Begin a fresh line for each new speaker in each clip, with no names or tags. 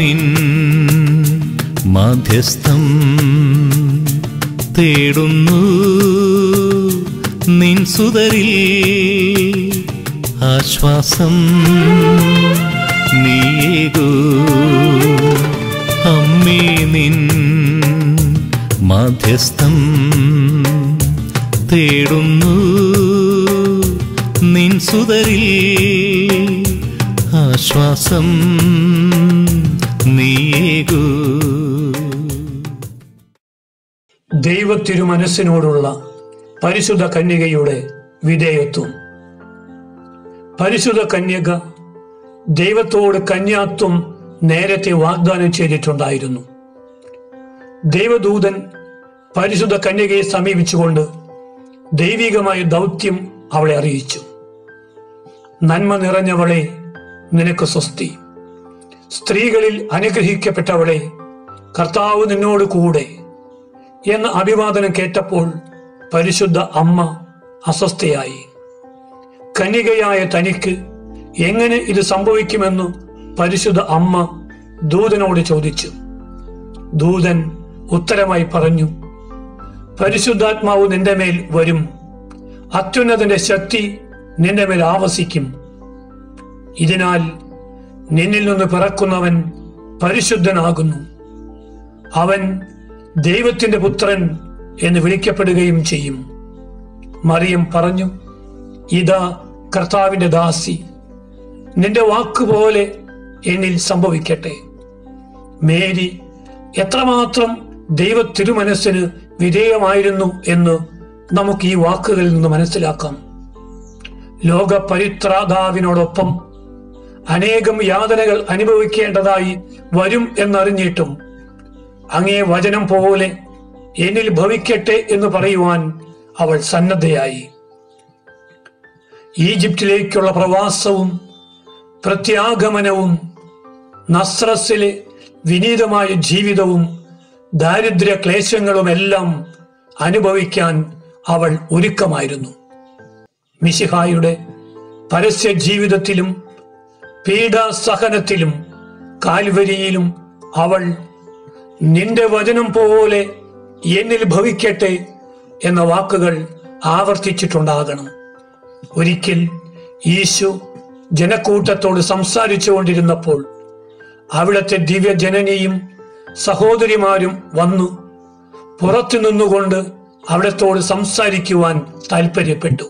നിൻ മാധ്യസ്ഥം തേടുന്നു നിൻ സുതരിൽ ആശ്വാസം നീയേകൂ അമ്മേ നിൻ മാധ്യസ്ഥം തേടുന്നു നിൻ സുതരിൽ ആശ്വാസം നീയേകൂ
ദൈവത്തിരുമനസ്സിനോടുള്ള പരിശുദ്ധ കന്യകയുടെ വിധേയത്വം പരിശുദ്ധ കന്യക ദൈവത്തോട് കന്യാത്വം നേരത്തെ വാഗ്ദാനം ചെയ്തിട്ടുണ്ടായിരുന്നു ദൈവദൂതൻ പരിശുദ്ധ കന്യകയെ സമീപിച്ചുകൊണ്ട് ദൈവികമായ ദൗത്യം അവളെ അറിയിച്ചു നന്മ നിറഞ്ഞവളെ നിനക്ക് സ്വസ്തി സ്ത്രീകളിൽ അനുഗ്രഹിക്കപ്പെട്ടവളെ കർത്താവ് നിന്നോട് കൂടെ എന്ന അഭിവാദനം കേട്ടപ്പോൾ പരിശുദ്ധ അമ്മ അസ്വസ്ഥയായി കന്യകയായ തനിക്ക് എങ്ങനെ ഇത് സംഭവിക്കുമെന്ന് പരിശുദ്ധ അമ്മ ദൂതനോട് ചോദിച്ചു ദൂതൻ ഉത്തരമായി പറഞ്ഞു പരിശുദ്ധാത്മാവ് നിന്റെ മേൽ വരും അത്യുന്നതന്റെ ശക്തി നിന്റെ മേൽ ആവസിക്കും ഇതിനാൽ നിന്നിൽ നിന്ന് പിറക്കുന്നവൻ പരിശുദ്ധനാകുന്നു അവൻ ദൈവത്തിന്റെ പുത്രൻ എന്ന് വിളിക്കപ്പെടുകയും ചെയ്യും മറിയം പറഞ്ഞു ഇതാ കർത്താവിന്റെ ദാസി നിന്റെ വാക്കുപോലെ എന്നിൽ സംഭവിക്കട്ടെ മേരി എത്രമാത്രം ദൈവ തിരുമനസ്സിന് വിധേയമായിരുന്നു എന്ന് നമുക്ക് ഈ വാക്കുകളിൽ നിന്ന് മനസ്സിലാക്കാം ലോക പരിത്രാതാവിനോടൊപ്പം അനേകം യാതനകൾ അനുഭവിക്കേണ്ടതായി വരും എന്നറിഞ്ഞിട്ടും അങ്ങേ വചനം പോലെ എന്നിൽ ഭവിക്കട്ടെ എന്ന് പറയുവാൻ അവൾ സന്നദ്ധയായി ഈജിപ്തിലേക്കുള്ള പ്രവാസവും പ്രത്യാഗമനവും നസ്രസിലെ വിനീതമായ ജീവിതവും ദാരിദ്ര്യ ക്ലേശങ്ങളുമെല്ലാം അനുഭവിക്കാൻ അവൾ ഒരുക്കമായിരുന്നു മിശിഹായുടെ പരസ്യ ജീവിതത്തിലും പീഡാസഹനത്തിലും കാൽവരിയിലും അവൾ നിന്റെ വചനം പോലെ എന്നിൽ ഭവിക്കട്ടെ എന്ന വാക്കുകൾ ആവർത്തിച്ചിട്ടുണ്ടാകണം ഒരിക്കൽ യേശു ജനക്കൂട്ടത്തോട് സംസാരിച്ചു കൊണ്ടിരുന്നപ്പോൾ അവിടുത്തെ ദിവ്യജനനിയും സഹോദരിമാരും വന്നു പുറത്തു നിന്നുകൊണ്ട് അവിടത്തോട് സംസാരിക്കുവാൻ താല്പര്യപ്പെട്ടു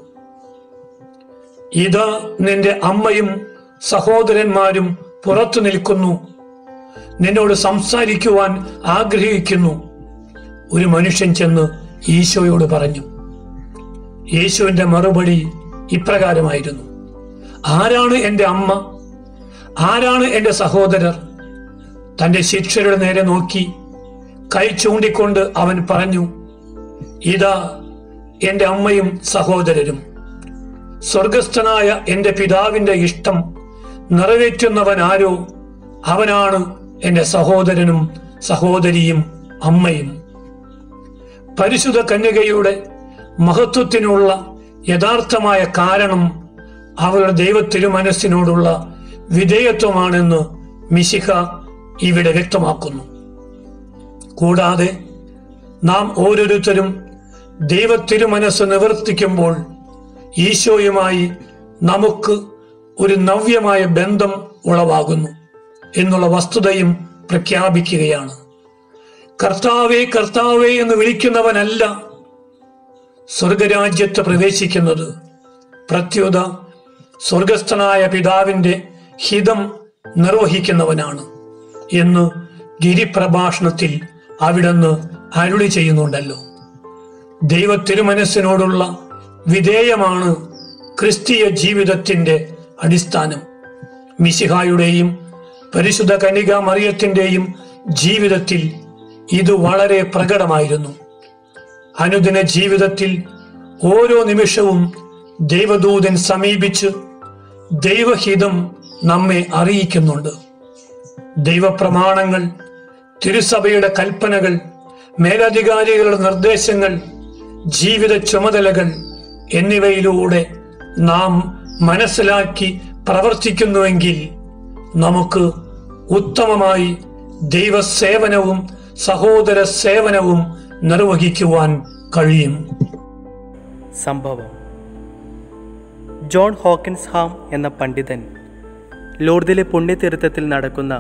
ഇതാ നിന്റെ അമ്മയും സഹോദരന്മാരും പുറത്തു നിൽക്കുന്നു നിന്നോട് സംസാരിക്കുവാൻ ആഗ്രഹിക്കുന്നു ഒരു മനുഷ്യൻ ചെന്ന് ഈശോയോട് പറഞ്ഞു യേശുവിന്റെ മറുപടി ഇപ്രകാരമായിരുന്നു ആരാണ് എൻ്റെ അമ്മ ആരാണ് എൻ്റെ സഹോദരർ തന്റെ ശിക്ഷയുടെ നേരെ നോക്കി കൈ ചൂണ്ടിക്കൊണ്ട് അവൻ പറഞ്ഞു ഇതാ എൻ്റെ അമ്മയും സഹോദരരും സ്വർഗസ്ഥനായ എൻ്റെ പിതാവിന്റെ ഇഷ്ടം നിറവേറ്റുന്നവൻ ആരോ അവനാണ് എൻ്റെ സഹോദരനും സഹോദരിയും അമ്മയും പരിശുദ്ധ കന്യകയുടെ മഹത്വത്തിനുള്ള യഥാർത്ഥമായ കാരണം അവരുടെ ദൈവത്തിരുമനസ്സിനോടുള്ള വിധേയത്വമാണെന്ന് മിശിഹ ഇവിടെ വ്യക്തമാക്കുന്നു കൂടാതെ നാം ഓരോരുത്തരും ദൈവത്തിരുമനസ് നിവർത്തിക്കുമ്പോൾ ഈശോയുമായി നമുക്ക് ഒരു നവ്യമായ ബന്ധം ഉളവാകുന്നു എന്നുള്ള വസ്തുതയും പ്രഖ്യാപിക്കുകയാണ് കർത്താവേ കർത്താവേ എന്ന് വിളിക്കുന്നവനല്ല സ്വർഗരാജ്യത്ത് പ്രവേശിക്കുന്നത് പ്രത്യുത സ്വർഗസ്ഥനായ പിതാവിന്റെ ഹിതം നിർവഹിക്കുന്നവനാണ് എന്ന് ഗിരിപ്രഭാഷണത്തിൽ അവിടുന്ന് അരുളി ചെയ്യുന്നുണ്ടല്ലോ ദൈവ തിരുമനസ്സിനോടുള്ള വിധേയമാണ് ക്രിസ്തീയ ജീവിതത്തിന്റെ അടിസ്ഥാനം മിശിഹായുടെയും പരിശുദ്ധ കനിക മറിയത്തിന്റെയും ജീവിതത്തിൽ ഇത് വളരെ പ്രകടമായിരുന്നു അനുദിന ജീവിതത്തിൽ ഓരോ നിമിഷവും ദൈവദൂതൻ സമീപിച്ച് ദൈവഹിതം നമ്മെ അറിയിക്കുന്നുണ്ട് ദൈവപ്രമാണങ്ങൾ തിരുസഭയുടെ കൽപ്പനകൾ മേലധികാരികളുടെ നിർദ്ദേശങ്ങൾ ജീവിത ചുമതലകൾ എന്നിവയിലൂടെ നാം മനസ്സിലാക്കി പ്രവർത്തിക്കുന്നുവെങ്കിൽ നമുക്ക് ഉത്തമമായി ദൈവസേവനവും സഹോദര സേവനവും നിർവഹിക്കുവാൻ കഴിയും
സംഭവം ജോൺ ഹോക്കിൻസ് ഹാം എന്ന പണ്ഡിതൻ ലോർദിലെ പുണ്യതീർത്ഥത്തിൽ നടക്കുന്ന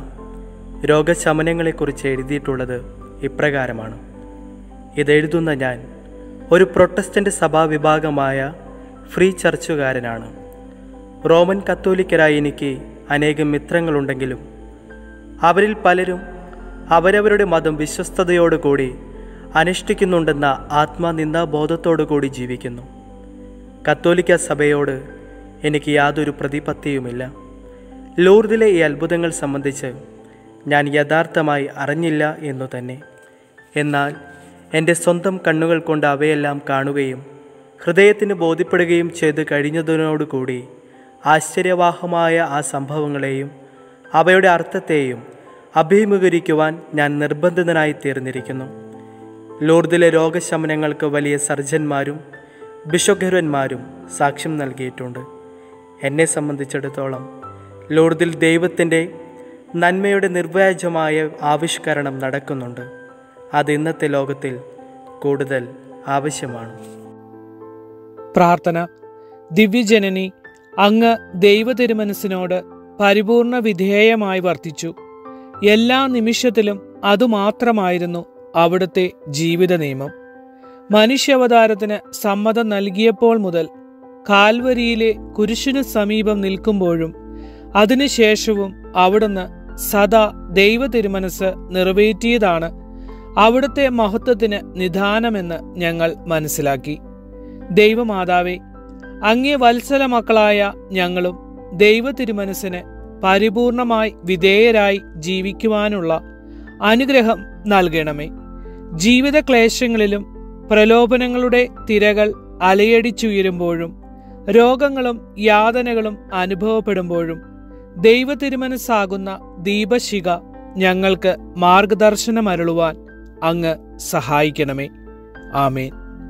രോഗശമനങ്ങളെക്കുറിച്ച് എഴുതിയിട്ടുള്ളത് ഇപ്രകാരമാണ് ഇതെഴുതുന്ന ഞാൻ ഒരു പ്രൊട്ടസ്റ്റൻ്റ് സഭാവിഭാഗമായ ഫ്രീ ചർച്ചുകാരനാണ് റോമൻ കത്തോലിക്കരായി എനിക്ക് അനേകം മിത്രങ്ങളുണ്ടെങ്കിലും അവരിൽ പലരും അവരവരുടെ മതം വിശ്വസ്തയോടുകൂടി അനുഷ്ഠിക്കുന്നുണ്ടെന്ന ആത്മനിന്ദാബോധത്തോടു കൂടി ജീവിക്കുന്നു കത്തോലിക്ക സഭയോട് എനിക്ക് യാതൊരു പ്രതിപത്തിയുമില്ല ലൂർദിലെ ഈ അത്ഭുതങ്ങൾ സംബന്ധിച്ച് ഞാൻ യഥാർത്ഥമായി അറിഞ്ഞില്ല എന്നു തന്നെ എന്നാൽ എൻ്റെ സ്വന്തം കണ്ണുകൾ കൊണ്ട് അവയെല്ലാം കാണുകയും ഹൃദയത്തിന് ബോധ്യപ്പെടുകയും ചെയ്ത് കഴിഞ്ഞതിനോടുകൂടി ആശ്ചര്യവാഹമായ ആ സംഭവങ്ങളെയും അവയുടെ അർത്ഥത്തെയും അഭിമുഖീകരിക്കുവാൻ ഞാൻ നിർബന്ധിതനായി തീർന്നിരിക്കുന്നു ലോർദിലെ രോഗശമനങ്ങൾക്ക് വലിയ സർജന്മാരും ബിഷഗുരന്മാരും സാക്ഷ്യം നൽകിയിട്ടുണ്ട് എന്നെ സംബന്ധിച്ചിടത്തോളം ലോർദിൽ ദൈവത്തിൻ്റെ നന്മയുടെ നിർവ്യാജമായ ആവിഷ്കരണം നടക്കുന്നുണ്ട് അത് ഇന്നത്തെ ലോകത്തിൽ കൂടുതൽ ആവശ്യമാണ്
പ്രാർത്ഥന ദിവ്യജനനി അങ്ങ് ദൈവതിരുമനസ്സിനോട് പരിപൂർണ വിധേയമായി വർത്തിച്ചു എല്ലാ നിമിഷത്തിലും അതുമാത്രമായിരുന്നു അവിടുത്തെ ജീവിത നിയമം മനുഷ്യാവതാരത്തിന് സമ്മതം നൽകിയപ്പോൾ മുതൽ കാൽവരിയിലെ കുരിശിനു സമീപം നിൽക്കുമ്പോഴും അതിനുശേഷവും അവിടുന്ന് സദാ ദൈവ തിരുമനസ് നിറവേറ്റിയതാണ് അവിടുത്തെ മഹത്വത്തിന് നിദാനമെന്ന് ഞങ്ങൾ മനസ്സിലാക്കി ദൈവമാതാവേ അങ്ങേ വത്സല മക്കളായ ഞങ്ങളും ദൈവ തിരുമനസ്സിന് പരിപൂർണമായി വിധേയരായി ജീവിക്കുവാനുള്ള അനുഗ്രഹം നൽകണമേ ജീവിത ക്ലേശങ്ങളിലും പ്രലോഭനങ്ങളുടെ തിരകൾ അലയടിച്ചുയരുമ്പോഴും രോഗങ്ങളും യാതനകളും അനുഭവപ്പെടുമ്പോഴും ദൈവ തിരുമനസ്സാകുന്ന ദീപശിഖ ഞങ്ങൾക്ക് മാർഗദർശനമരുളുവാൻ അങ്ങ് സഹായിക്കണമേ ആമേൻ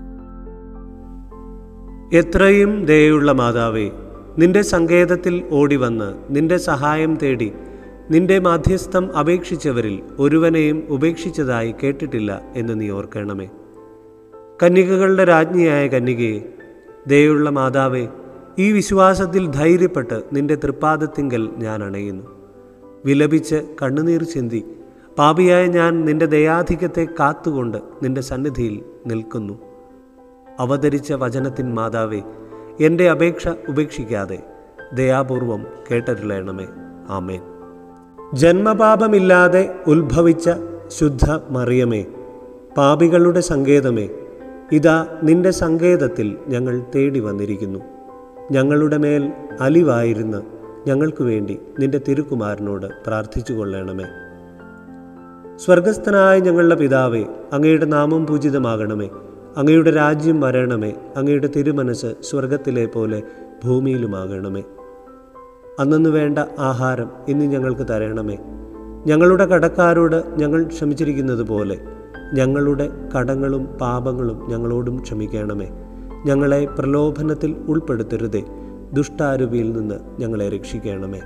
എത്രയും ദയുള്ള മാതാവേ നിന്റെ സങ്കേതത്തിൽ ഓടിവന്ന് നിന്റെ സഹായം തേടി നിന്റെ മാധ്യസ്ഥം അപേക്ഷിച്ചവരിൽ ഒരുവനെയും ഉപേക്ഷിച്ചതായി കേട്ടിട്ടില്ല എന്ന് നീ ഓർക്കണമേ കന്യകകളുടെ രാജ്ഞിയായ കന്യകയെ ദയുള്ള മാതാവേ ഈ വിശ്വാസത്തിൽ ധൈര്യപ്പെട്ട് നിന്റെ തൃപ്പാദത്തിങ്കൽ ഞാൻ അണയുന്നു വിലപിച്ച് കണ്ണുനീർ ചിന്തി പാപിയായ ഞാൻ നിന്റെ ദയാധിക്യത്തെ കാത്തുകൊണ്ട് നിന്റെ സന്നിധിയിൽ നിൽക്കുന്നു അവതരിച്ച വചനത്തിൻ മാതാവേ എൻ്റെ അപേക്ഷ ഉപേക്ഷിക്കാതെ ദയാപൂർവം കേട്ടരുളയണമേ ആമേൻ ജന്മപാപമില്ലാതെ ഉത്ഭവിച്ച ശുദ്ധ മറിയമേ പാപികളുടെ സങ്കേതമേ ഇതാ നിന്റെ സങ്കേതത്തിൽ ഞങ്ങൾ തേടി വന്നിരിക്കുന്നു ഞങ്ങളുടെ മേൽ അലിവായിരുന്ന് ഞങ്ങൾക്ക് വേണ്ടി നിന്റെ തിരുക്കുമാരനോട് പ്രാർത്ഥിച്ചു കൊള്ളണമേ സ്വർഗസ്ഥനായ ഞങ്ങളുടെ പിതാവേ അങ്ങയുടെ നാമം പൂജിതമാകണമേ അങ്ങയുടെ രാജ്യം വരണമേ അങ്ങയുടെ തിരുമനസ് സ്വർഗത്തിലെ പോലെ ഭൂമിയിലുമാകണമേ അന്നു വേണ്ട ആഹാരം ഇന്ന് ഞങ്ങൾക്ക് തരണമേ ഞങ്ങളുടെ കടക്കാരോട് ഞങ്ങൾ ക്ഷമിച്ചിരിക്കുന്നത് പോലെ ഞങ്ങളുടെ കടങ്ങളും പാപങ്ങളും ഞങ്ങളോടും ക്ഷമിക്കണമേ ഞങ്ങളെ പ്രലോഭനത്തിൽ ഉൾപ്പെടുത്തരുതേ ദുഷ്ടാരുവിയിൽ നിന്ന് ഞങ്ങളെ രക്ഷിക്കണമേ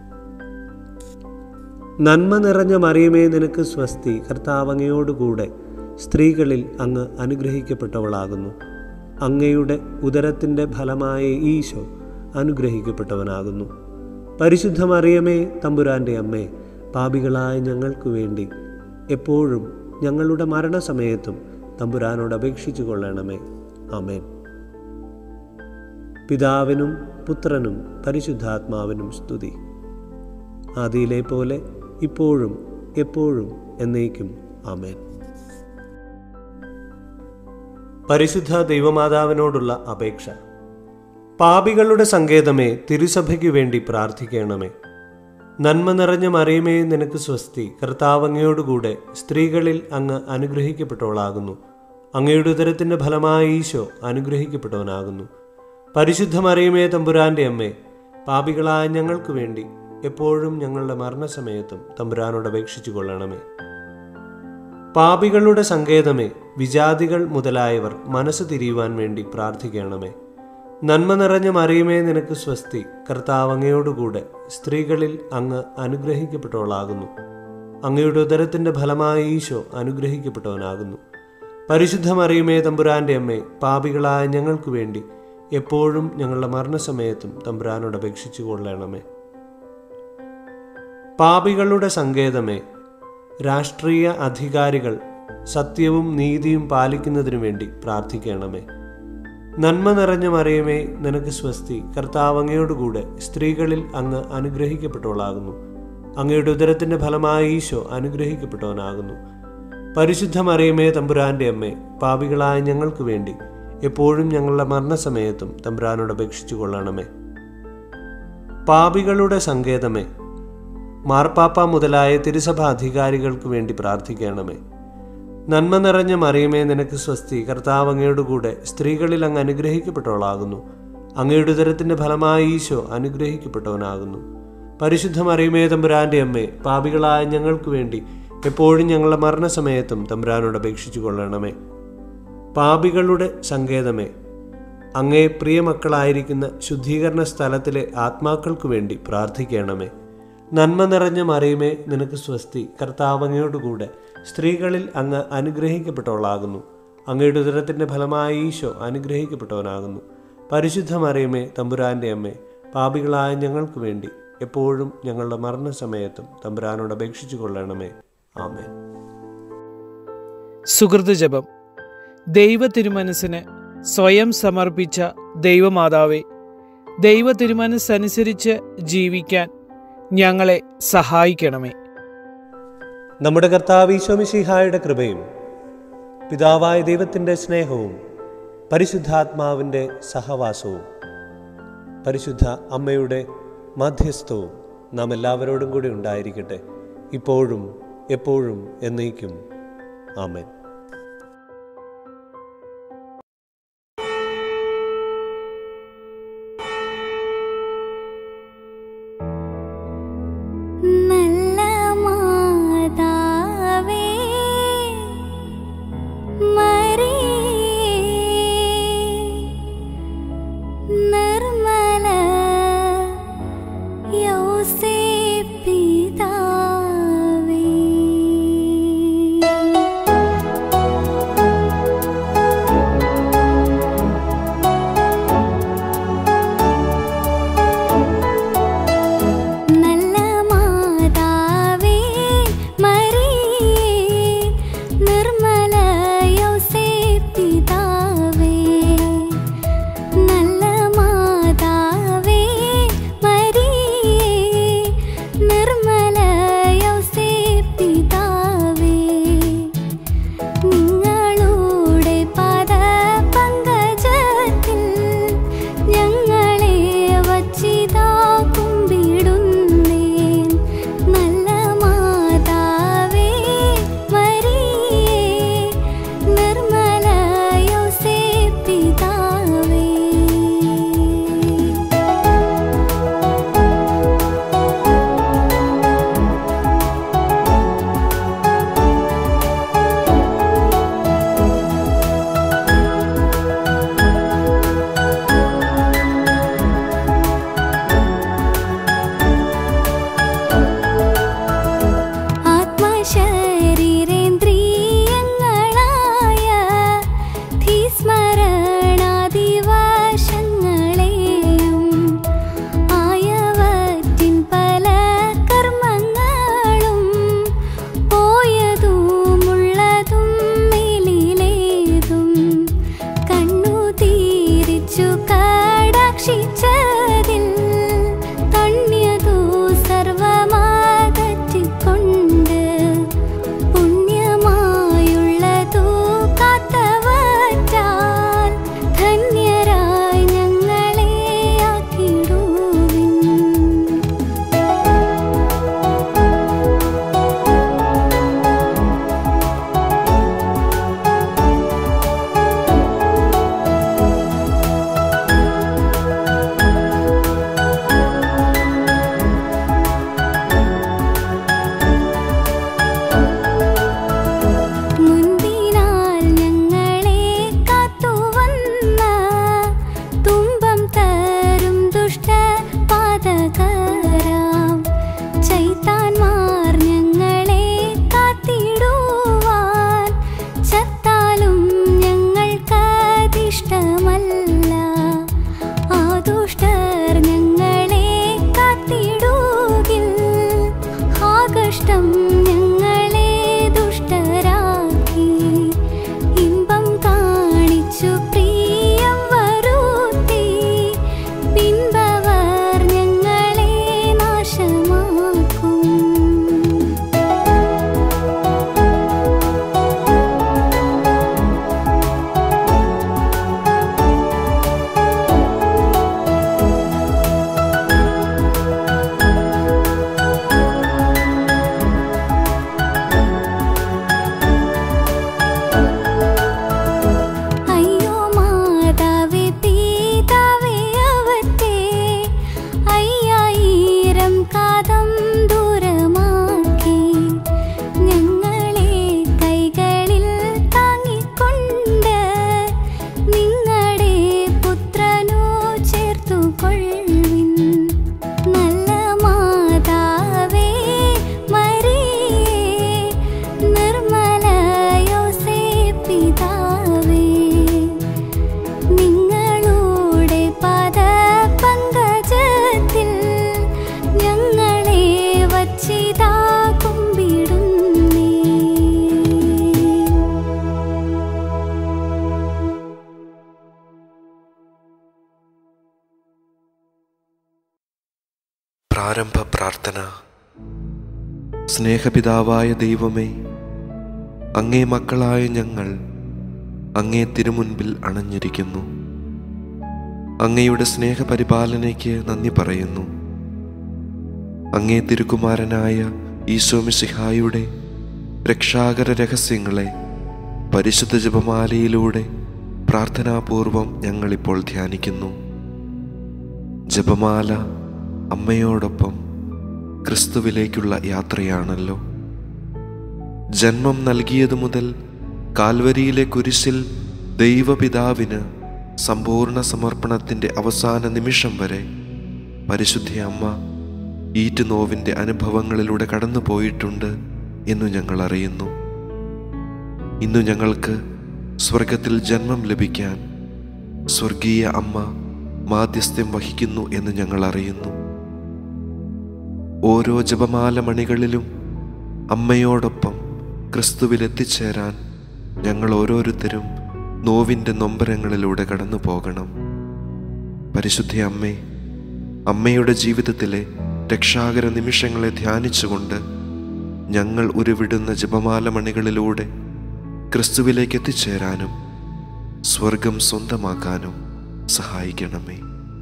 നന്മ നിറഞ്ഞ മറിയമേ നിനക്ക് സ്വസ്തി കർത്താവ് അങ്ങയോടുകൂടെ സ്ത്രീകളിൽ അങ്ങ് അനുഗ്രഹിക്കപ്പെട്ടവളാകുന്നു അങ്ങയുടെ ഉദരത്തിൻ്റെ ഫലമായ ഈശോ അനുഗ്രഹിക്കപ്പെട്ടവനാകുന്നു പരിശുദ്ധ മറിയമേ തമ്പുരാൻ്റെ അമ്മേ പാപികളായ ഞങ്ങൾക്ക് വേണ്ടി എപ്പോഴും ഞങ്ങളുടെ മരണസമയത്തും തമ്പുരാനോട് അപേക്ഷിച്ചു കൊള്ളണമേ ആമേൻ പിതാവിനും പുത്രനും പരിശുദ്ധാത്മാവിനും സ്തുതി ആദിയിലെ പോലെ ഇപ്പോഴും എപ്പോഴും എന്നേക്കും ആമേൻ പരിശുദ്ധ ദൈവമാതാവിനോടുള്ള അപേക്ഷ പാപികളുടെ സങ്കേതമേ തിരുസഭയ്ക്കു വേണ്ടി പ്രാർത്ഥിക്കണമേ നന്മ നിറഞ്ഞ മറിയമേ നിനക്ക് സ്വസ്തി കർത്താവ് അങ്ങയോടുകൂടെ സ്ത്രീകളിൽ അങ്ങ് അനുഗ്രഹിക്കപ്പെട്ടവളാകുന്നു അങ്ങയുടെ ഉദരത്തിൻ്റെ ഫലമായ ഈശോ അനുഗ്രഹിക്കപ്പെട്ടവനാകുന്നു പരിശുദ്ധ മറിയമേ തമ്പുരാന്റെ അമ്മേ പാപികളായ ഞങ്ങൾക്ക് വേണ്ടി എപ്പോഴും ഞങ്ങളുടെ മരണസമയത്തും തമ്പുരാനോട് അപേക്ഷിച്ചു കൊള്ളണമേ പാപികളുടെ സങ്കേതമേ വിജാതികൾ മുതലായവർ മനസ്സ് തിരിയുവാൻ വേണ്ടി പ്രാർത്ഥിക്കണമേ നന്മ നിറഞ്ഞ മറിയുമേ നിനക്ക് സ്വസ്തി കർത്താവ് അങ്ങയോടുകൂടെ സ്ത്രീകളിൽ അങ്ങ് അനുഗ്രഹിക്കപ്പെട്ടവളാകുന്നു അങ്ങയുടെ ഉദരത്തിന്റെ ഫലമായ ഈശോ അനുഗ്രഹിക്കപ്പെട്ടവനാകുന്നു പരിശുദ്ധ മറിയുമേ തമ്പുരാന്റെ അമ്മേ പാപികളായ ഞങ്ങൾക്ക് വേണ്ടി എപ്പോഴും ഞങ്ങളുടെ മരണസമയത്തും തമ്പുരാനോട് അപേക്ഷിച്ചു കൊള്ളണമേ പാപികളുടെ സങ്കേതമേ രാഷ്ട്രീയ അധികാരികൾ സത്യവും നീതിയും പാലിക്കുന്നതിനു വേണ്ടി പ്രാർത്ഥിക്കണമേ നന്മ നിറഞ്ഞ മറിയമേ നിനക്ക് സ്വസ്തി കർത്താവ് അങ്ങയോടുകൂടെ സ്ത്രീകളിൽ അങ്ങ് അനുഗ്രഹിക്കപ്പെട്ടവളാകുന്നു അങ്ങയുടെ ഉദരത്തിന്റെ ഫലമായ ഈശോ അനുഗ്രഹിക്കപ്പെട്ടവനാകുന്നു പരിശുദ്ധ മറിയമേ തമ്പുരാന്റെ അമ്മേ പാപികളായ ഞങ്ങൾക്ക് വേണ്ടി എപ്പോഴും ഞങ്ങളുടെ മരണസമയത്തും തമ്പുരാനോട് അപേക്ഷിച്ചു കൊള്ളണമേ പാപികളുടെ സങ്കേതമേ മാർപ്പാപ്പ മുതലായ തിരുസഭ അധികാരികൾക്ക് വേണ്ടി പ്രാർത്ഥിക്കണമേ നന്മ നിറഞ്ഞ മറിയമേ നിനക്ക് സ്വസ്തി കർത്താവ് അങ്ങയോടുകൂടെ സ്ത്രീകളിൽ അങ്ങ് അനുഗ്രഹിക്കപ്പെട്ടവളാകുന്നു അങ്ങയുടെ ഉദരത്തിന്റെ ഫലമായ ഈശോ അനുഗ്രഹിക്കപ്പെട്ടവനാകുന്നു പരിശുദ്ധ മറിയമേ തമ്പുരാന്റെ അമ്മേ പാപികളായ ഞങ്ങൾക്ക് വേണ്ടി എപ്പോഴും ഞങ്ങളുടെ മരണസമയത്തും തമ്പുരാനോട് അപേക്ഷിച്ചു കൊള്ളണമേ പാപികളുടെ സങ്കേതമേ അങ്ങേ പ്രിയമക്കളായിരിക്കുന്ന ശുദ്ധീകരണ സ്ഥലത്തിലെ ആത്മാക്കൾക്കു വേണ്ടി പ്രാർത്ഥിക്കണമേ നന്മ നിറഞ്ഞ മറിയമേ നിനക്ക് സ്വസ്തി കർത്താവ് അങ്ങയോടുകൂടെ സ്ത്രീകളിൽ അങ്ങ് അനുഗ്രഹിക്കപ്പെട്ടവളാകുന്നു അങ്ങയുടെ ഉദരത്തിന്റെ ഫലമായ ഈശോ അനുഗ്രഹിക്കപ്പെട്ടവനാകുന്നു പരിശുദ്ധ മറിയമേ തമ്പുരാന്റെ അമ്മേ പാപികളായ ഞങ്ങൾക്ക് വേണ്ടി എപ്പോഴും ഞങ്ങളുടെ മരണസമയത്തും തമ്പുരാനോട് അപേക്ഷിച്ചു കൊള്ളണമേ ആമേൻ
സുഹൃത്ത് ജപം ദൈവ തിരുമനസ്സിന് സ്വയം സമർപ്പിച്ച ദൈവമാതാവേ ദൈവ തിരുമനസ്സനുസരിച്ച് ജീവിക്കാൻ ഞങ്ങളെ സഹായിക്കണമേ
നമ്മുടെ കർത്താവീശോമിശിഹായുടെ കൃപയും പിതാവായ ദൈവത്തിൻ്റെ സ്നേഹവും പരിശുദ്ധാത്മാവിൻ്റെ സഹവാസവും പരിശുദ്ധ അമ്മയുടെ മധ്യസ്ഥവും നാം എല്ലാവരോടും കൂടി ഉണ്ടായിരിക്കട്ടെ ഇപ്പോഴും എപ്പോഴും എന്നേക്കും ആമേൻ
നല്ല മാതാവേ മറിയേ നിർമ്മല യോസേപ്പിതാവേ
പ്രാരംഭ പ്രാർത്ഥന സ്നേഹപിതാവായ ദൈവമേ അങ്ങേ മക്കളായ ഞങ്ങൾ അങ്ങേ തിരുമുൻപിൽ അണഞ്ഞിരിക്കുന്നു അങ്ങയുടെ സ്നേഹപരിപാലനയ്ക്ക് നന്ദി പറയുന്നു അങ്ങേ തിരുക്കുമാരനായ ഈശോമിശിഹായുടെ രക്ഷാകര രഹസ്യങ്ങളെ പരിശുദ്ധ ജപമാലയിലൂടെ പ്രാർത്ഥനാപൂർവം ഞങ്ങളിപ്പോൾ ധ്യാനിക്കുന്നു ജപമാല അമ്മയോടൊപ്പം ക്രിസ്തുവിലേക്കുള്ള യാത്രയാണല്ലോ ജന്മം നൽകിയതു മുതൽ കാൽവരിയിലെ കുരിശിൽ ദൈവപിതാവിന് സമ്പൂർണ്ണ സമർപ്പണത്തിൻ്റെ അവസാന നിമിഷം വരെ പരിശുദ്ധ അമ്മ ഈറ്റുനോവിൻ്റെ അനുഭവങ്ങളിലൂടെ കടന്നു പോയിട്ടുണ്ട് എന്നു ഞങ്ങൾ അറിയുന്നു ഇന്നു ഞങ്ങൾക്ക് സ്വർഗത്തിൽ ജന്മം ലഭിക്കാൻ സ്വർഗീയ അമ്മ മാധ്യസ്ഥ്യം വഹിക്കുന്നു എന്ന് ഞങ്ങൾ അറിയുന്നു ഓരോ ജപമാല മണികളിലും അമ്മയോടൊപ്പം ക്രിസ്തുവിൽ എത്തിച്ചേരാൻ ഞങ്ങൾ ഓരോരുത്തരും നോവിൻ്റെ നൊമ്പരങ്ങളിലൂടെ കടന്നു പോകണം പരിശുദ്ധ അമ്മേ അമ്മയുടെ ജീവിതത്തിലെ രക്ഷാകര നിമിഷങ്ങളെ ധ്യാനിച്ചുകൊണ്ട് ഞങ്ങൾ ഉരുവിടുന്ന ജപമാല മണികളിലൂടെ ക്രിസ്തുവിലേക്ക് എത്തിച്ചേരാനും സ്വർഗം സ്വന്തമാക്കാനും സഹായിക്കണമേ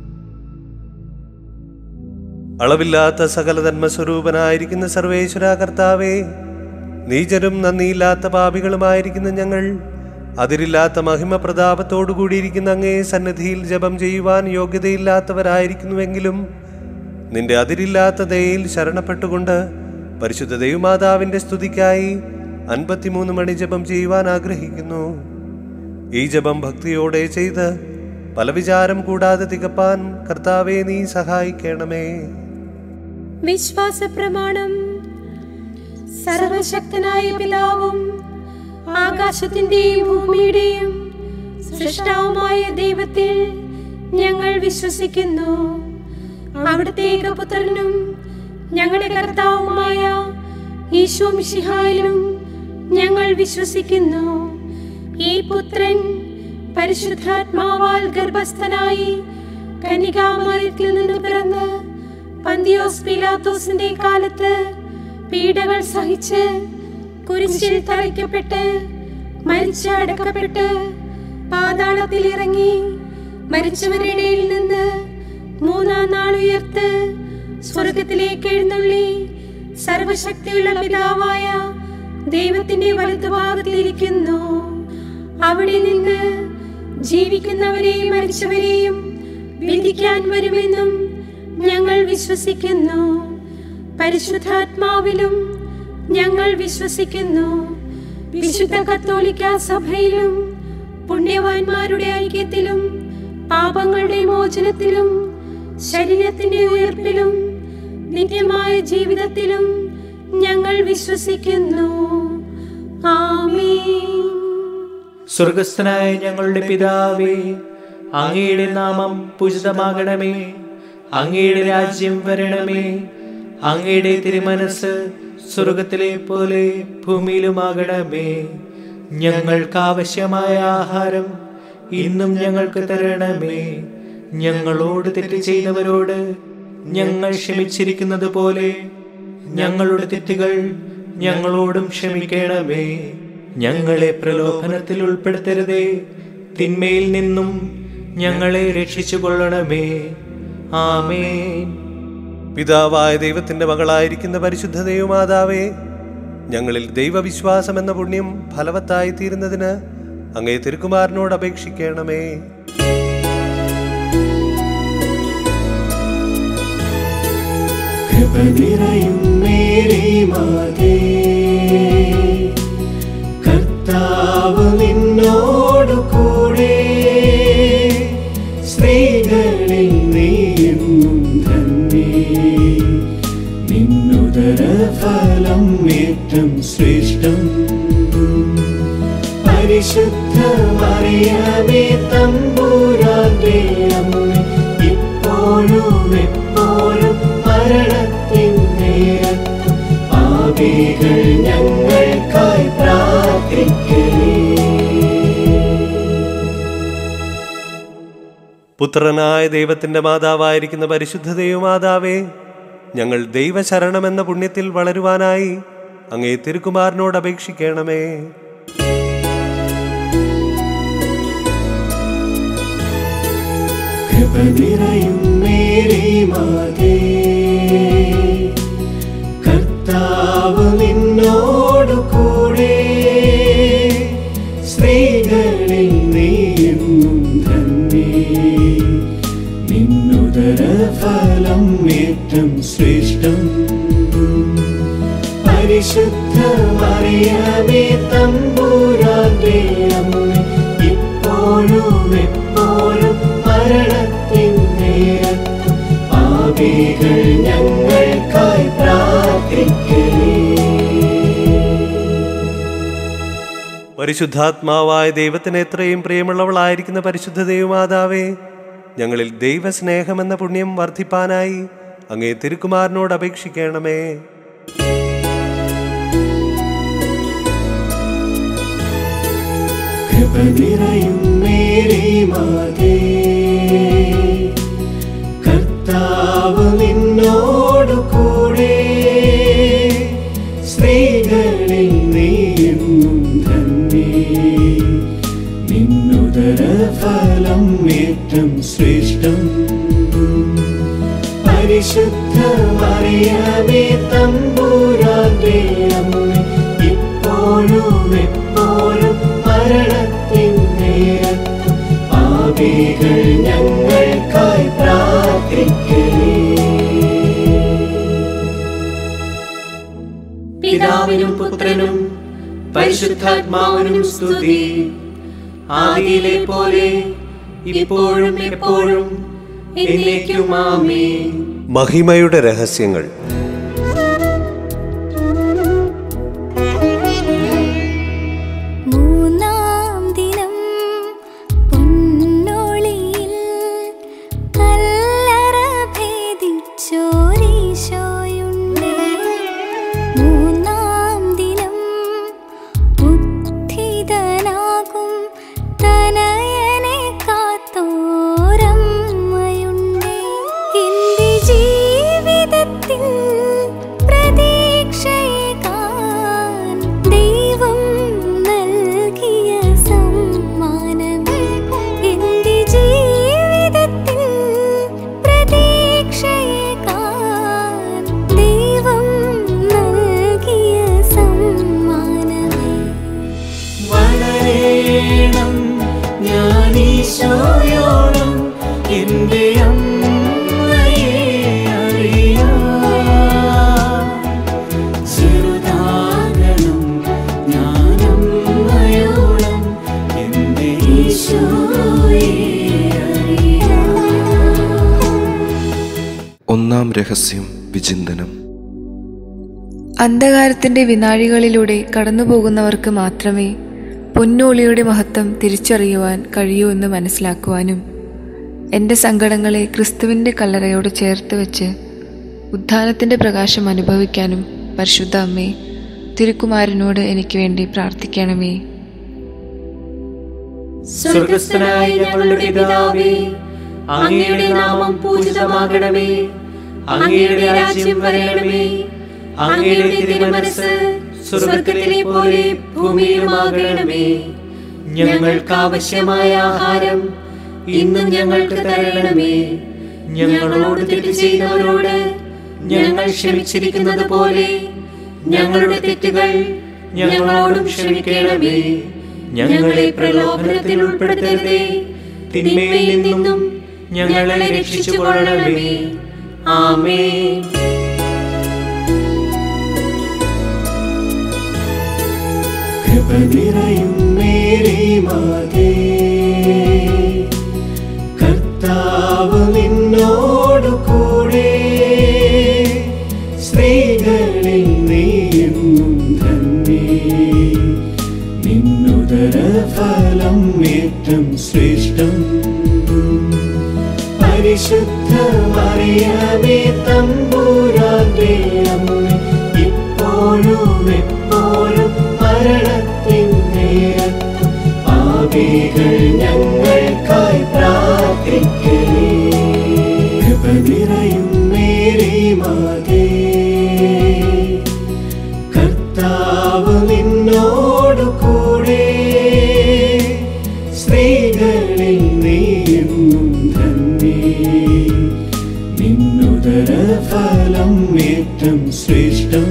അളവില്ലാത്ത സകല ധന്മസ്വരൂപനായിരിക്കുന്ന സർവേശ്വര കർത്താവേ നീചരും നന്ദിയില്ലാത്ത പാപികളുമായിരിക്കുന്ന ഞങ്ങൾ അതിരില്ലാത്ത മഹിമ പ്രതാപത്തോടു കൂടിയിരിക്കുന്ന അങ്ങേ സന്നിധിയിൽ ജപം ചെയ്യുവാൻ യോഗ്യതയില്ലാത്തവരായിരിക്കുന്നുവെങ്കിലും നിന്റെ അതിരില്ലാത്ത ദയയിൽ ശരണപ്പെട്ടുകൊണ്ട് പരിശുദ്ധ ദൈവമാതാവിന്റെ സ്തുതിക്കായി അൻപത്തിമൂന്ന് മണി ജപം ചെയ്യുവാൻ ആഗ്രഹിക്കുന്നു ഈ ജപം ഭക്തിയോടെ ചെയ്ത് പല വിചാരം കൂടാതെ തികപ്പാൻ കർത്താവെ നീ സഹായിക്കണമേ
വിശ്വാസ പ്രമാണം സർവശക്തനായ പിതാവും ആകാശത്തിന്റെയും ഭൂമിയുടെയും സൃഷ്ടാവുമായ ദൈവത്തിൽ ഞങ്ങൾ വിശ്വസിക്കുന്നു അവിടുത്തെ ഏകപുത്രനും ഞങ്ങളുടെ കർത്താവുമായ ഈശോ മിശിഹായിലും ഞങ്ങൾ വിശ്വസിക്കുന്നു ഈ പുത്രൻ പരിശുദ്ധാത്മാവാൽ ഗർഭസ്ഥനായി കനികാമരത്തിൽ നിന്ന് പിറന്ന് പന്തിയോസ് പിലാത്തോസിന്റെ കാലത്ത് പീഡകൾ സഹിച്ച് കുരിശിൽ തറയ്ക്കപ്പെട്ട് മരിച്ച് അടക്കപ്പെട്ട് പാതാളത്തിൽ ഇറങ്ങി മരിച്ചവരുടെ ഇടയിൽ നിന്ന് മൂന്നാം നാൾ ഉയർത്ത് സ്വർഗത്തിലേക്ക് എഴുന്നള്ളി സർവശക്തിയുള്ള പിതാവായ ദൈവത്തിന്റെ വലതുഭാഗത്തിലിരിക്കുന്നു അവിടെ നിന്ന് ജീവിക്കുന്നവരെയും മരിച്ചവരെയും വിധിക്കാൻ വരുമെന്നും ഞങ്ങൾ വിശ്വസിക്കുന്നു പരിശുദ്ധാത്മാവിലും ഞങ്ങൾ വിശ്വസിക്കുന്നു വിശുദ്ധ കത്തോലിക്ക സഭയിലും പുണ്യവാന്മാരുടെ ഐക്യത്തിലും പാപങ്ങളുടെ മോചനത്തിലും ശരീരത്തിന്റെ ഉയർപ്പിലും നിത്യമായ ജീവിതത്തിലും ഞങ്ങൾ വിശ്വസിക്കുന്നു ആമേൻ
സ്വർഗസ്ഥനായ ഞങ്ങളുടെ പിതാവേ അങ്ങയുടെ നാമം പൂജിതമാകണമേ അങ്ങയുടെ രാജ്യം വരണമേ അങ്ങയുടെ തിരുമനസ് സ്വർഗത്തിലെ പോലെ ഭൂമിയിലുമാകണമേ ഞങ്ങൾക്ക് ആവശ്യമായ ആഹാരം ഇന്നും ഞങ്ങൾക്ക് തരണമേ ഞങ്ങളോട് തെറ്റ് ചെയ്തവരോട് ഞങ്ങൾ ക്ഷമിച്ചിരിക്കുന്നത് പോലെ ഞങ്ങളുടെ തെറ്റുകൾ ഞങ്ങളോടും ക്ഷമിക്കണമേ ഞങ്ങളെ പ്രലോഭനത്തിൽ ഉൾപ്പെടുത്തരുതേ തിന്മയിൽ നിന്നും ഞങ്ങളെ രക്ഷിച്ചു കൊള്ളണമേ ആമേൻ
പിതാവായ ദൈവത്തിന്റെ മകളായിരിക്കുന്ന പരിശുദ്ധ ദൈവമാതാവേ ഞങ്ങളിൽ ദൈവവിശ്വാസം എന്ന പുണ്യം ഫലവത്തായി തീരുന്നതിന് അങ്ങേ തിരുക്കുമാരനോട് അപേക്ഷിക്കണമേ
കൃപ നിറയും മേരി മാതേ കർത്താവ് നിന്നോടു കൂടെ സ്ത്രീകളിൽ നീയെന്നും ധന്യേ നിന്നുദര ഫലം ഏറ്റം ശ്രേഷ്ഠം പരിശുദ്ധ മറിയമേ തമ്പൂരാന്റെ അമ്മ ഇപ്പോഴും എപ്പോഴും മരണത്തിൻ നേരത്തും പാപികൾ ഞങ്ങൾക്കായി പ്രാർത്ഥിക്കേ
പുത്രനായ ദൈവത്തിന്റെ മാതാവായിരിക്കുന്ന പരിശുദ്ധ ദൈവമാതാവേ ഞങ്ങൾ ദൈവശരണമെന്ന പുണ്യത്തിൽ വളരുവാനായി അങ്ങേ തിരുക്കുമാരനോട് അപേക്ഷിക്കണമേ
കൃപ നിറയും മേരി മാതേ കർത്താവ് നിന്നോടു കൂടെ സ്ത്രീകളിൽ നീയെന്നും ധന്യേ നിന്നുദര ഫലം ഏറ്റം ശ്രേഷ്ഠം പരിശുദ്ധ മറിയമേ തമ്പൂരാന്റെ അമ്മ ഇപ്പോഴും എപ്പോഴും മരണത്തിൻ നേരത്തും പാപികൾ ഞങ്ങൾക്കായി പ്രാർത്ഥിക്കേ
പരിശുദ്ധാത്മാവായ ദൈവത്തിന് എത്രയും പ്രിയമുള്ളവളായിരിക്കുന്ന പരിശുദ്ധ ദൈവമാതാവേ ഞങ്ങളിൽ ദൈവസ്നേഹമെന്ന പുണ്യം വർദ്ധിപ്പാനായി അങ്ങേ തിരുക്കുമാരനോട് അപേക്ഷിക്കണമേ
കൃപ നിറയും മേരി മാതേ കർത്താവ് നിന്നോടു കൂടെ സ്ത്രീകളിൽ നീയെന്നും ധന്യേ നിന്നുദര ഫലം ഏറ്റം ശ്രേഷ്ഠം പരിശുദ്ധ മറിയമേ തമ്പൂരാന്റെ അമ്മ ഇപ്പോഴും എപ്പോഴും മരണത്തിൻ നേരത്തും പാപികൾ ഞങ്ങൾക്കായി പ്രാർത്ഥിക്കേ
പിതാവിനും പുത്രനും പരിശുദ്ധാത്മാവിനും സ്തുതി ആദിയിലെ പോലെ ഇപ്പോഴും എപ്പോഴും എന്നേക്കും ആമേൻ
മഹിമയുടെ രഹസ്യങ്ങൾ
മൂന്നാം ദിനം പൊന്നൊളിയിൽ കല്ലറ ഭേദിച്ചോരീശോയുണ്ടേ മൂന്നാം ദിനം ഉത്ഥിതനാകും തനയനെ കാത്തോരമ്മയുണ്ടേ എന്റെ ജീവിതത്തിൽ പ്രതീക്ഷയേകാൻ ദൈവം നൽകിയ സമ്മാനമേ എന്റെ ജീവിതത്തിൽ പ്രതീക്ഷയേകാൻ ദൈവം നൽകിയ സമ്മാനമേ
വളരേണം ഞാൻ ഈശോയോളം എൻ്റെ അമ്മയെ അറിയാം ചെറുതാകണം ഞാൻ അമ്മയോളം എൻ്റെ ഈശോയെ അറിയാം
ഒന്നാം രഹസ്യം വിചിന്തനം
അന്ധകാരത്തിന്റെ വിനാഴികളിലൂടെ കടന്നുപോകുന്നവർക്ക് മാത്രമേ പൊന്നോളിയുടെ മഹത്വം തിരിച്ചറിയുവാൻ കഴിയൂ എന്ന് മനസ്സിലാക്കുവാനും എൻ്റെ സങ്കടങ്ങളെ ക്രിസ്തുവിൻ്റെ കല്ലറയോട് ചേർത്ത് വെച്ച് ഉദ്ധാനത്തിൻ്റെ പ്രകാശം അനുഭവിക്കാനും പരിശുദ്ധ അമ്മേ തിരുക്കുമാരനോട് എനിക്ക് വേണ്ടി പ്രാർത്ഥിക്കണമേ
സ്വർഗസ്ഥനായ ഞങ്ങളുടെ പിതാവേ അങ്ങയുടെ നാമം പൂജിതമാകണമേ അങ്ങയുടെ രാജ്യം വരണമേ അങ്ങയുടെ തിരുമനസ് സ്വർഗത്തിലെ പോലെ ഭൂമിയിലുമാകണമേ ഞങ്ങൾക്ക് ആവശ്യമായ ആഹാരം ഇന്നും ഞങ്ങൾക്ക് തരണമേ ഞങ്ങളോട് തെറ്റ് ചെയ്തവരോട് ഞങ്ങൾ ക്ഷമിച്ചിരിക്കുന്നത് പോലെ ഞങ്ങളുടെ തെറ്റുകൾ ഞങ്ങളോടും ക്ഷമിക്കണമേ ഞങ്ങളെ പ്രലോഭനത്തിൽ ഉൾപ്പെടുത്തരുതേ തിന്മയിൽ നിന്നും ഞങ്ങളെ രക്ഷിച്ചുകൊള്ളണമേ ആമേൻ
കൃപ നിറയും മേരി മാതേ കർത്താവ് നിന്നോടു കൂടെ സ്ത്രീകളിൽ നീയെന്നും ധന്യേ നിന്നുദര ഫലം ഏറ്റം ശ്രേഷ്ഠം പരിശുദ്ധ മറിയമേ തമ്പൂരാന്റെ അമ്മ ഇപ്പോഴും എപ്പോഴും മരണത്തിൻ നേരത്തും പാപികൾ ഞങ്ങൾക്കായി പ്രാർത്ഥിക്കേ കൃപ നിറയും മേരി മാത നിന്നുദരഫലം ഏറ്റം ശ്രേഷ്ഠം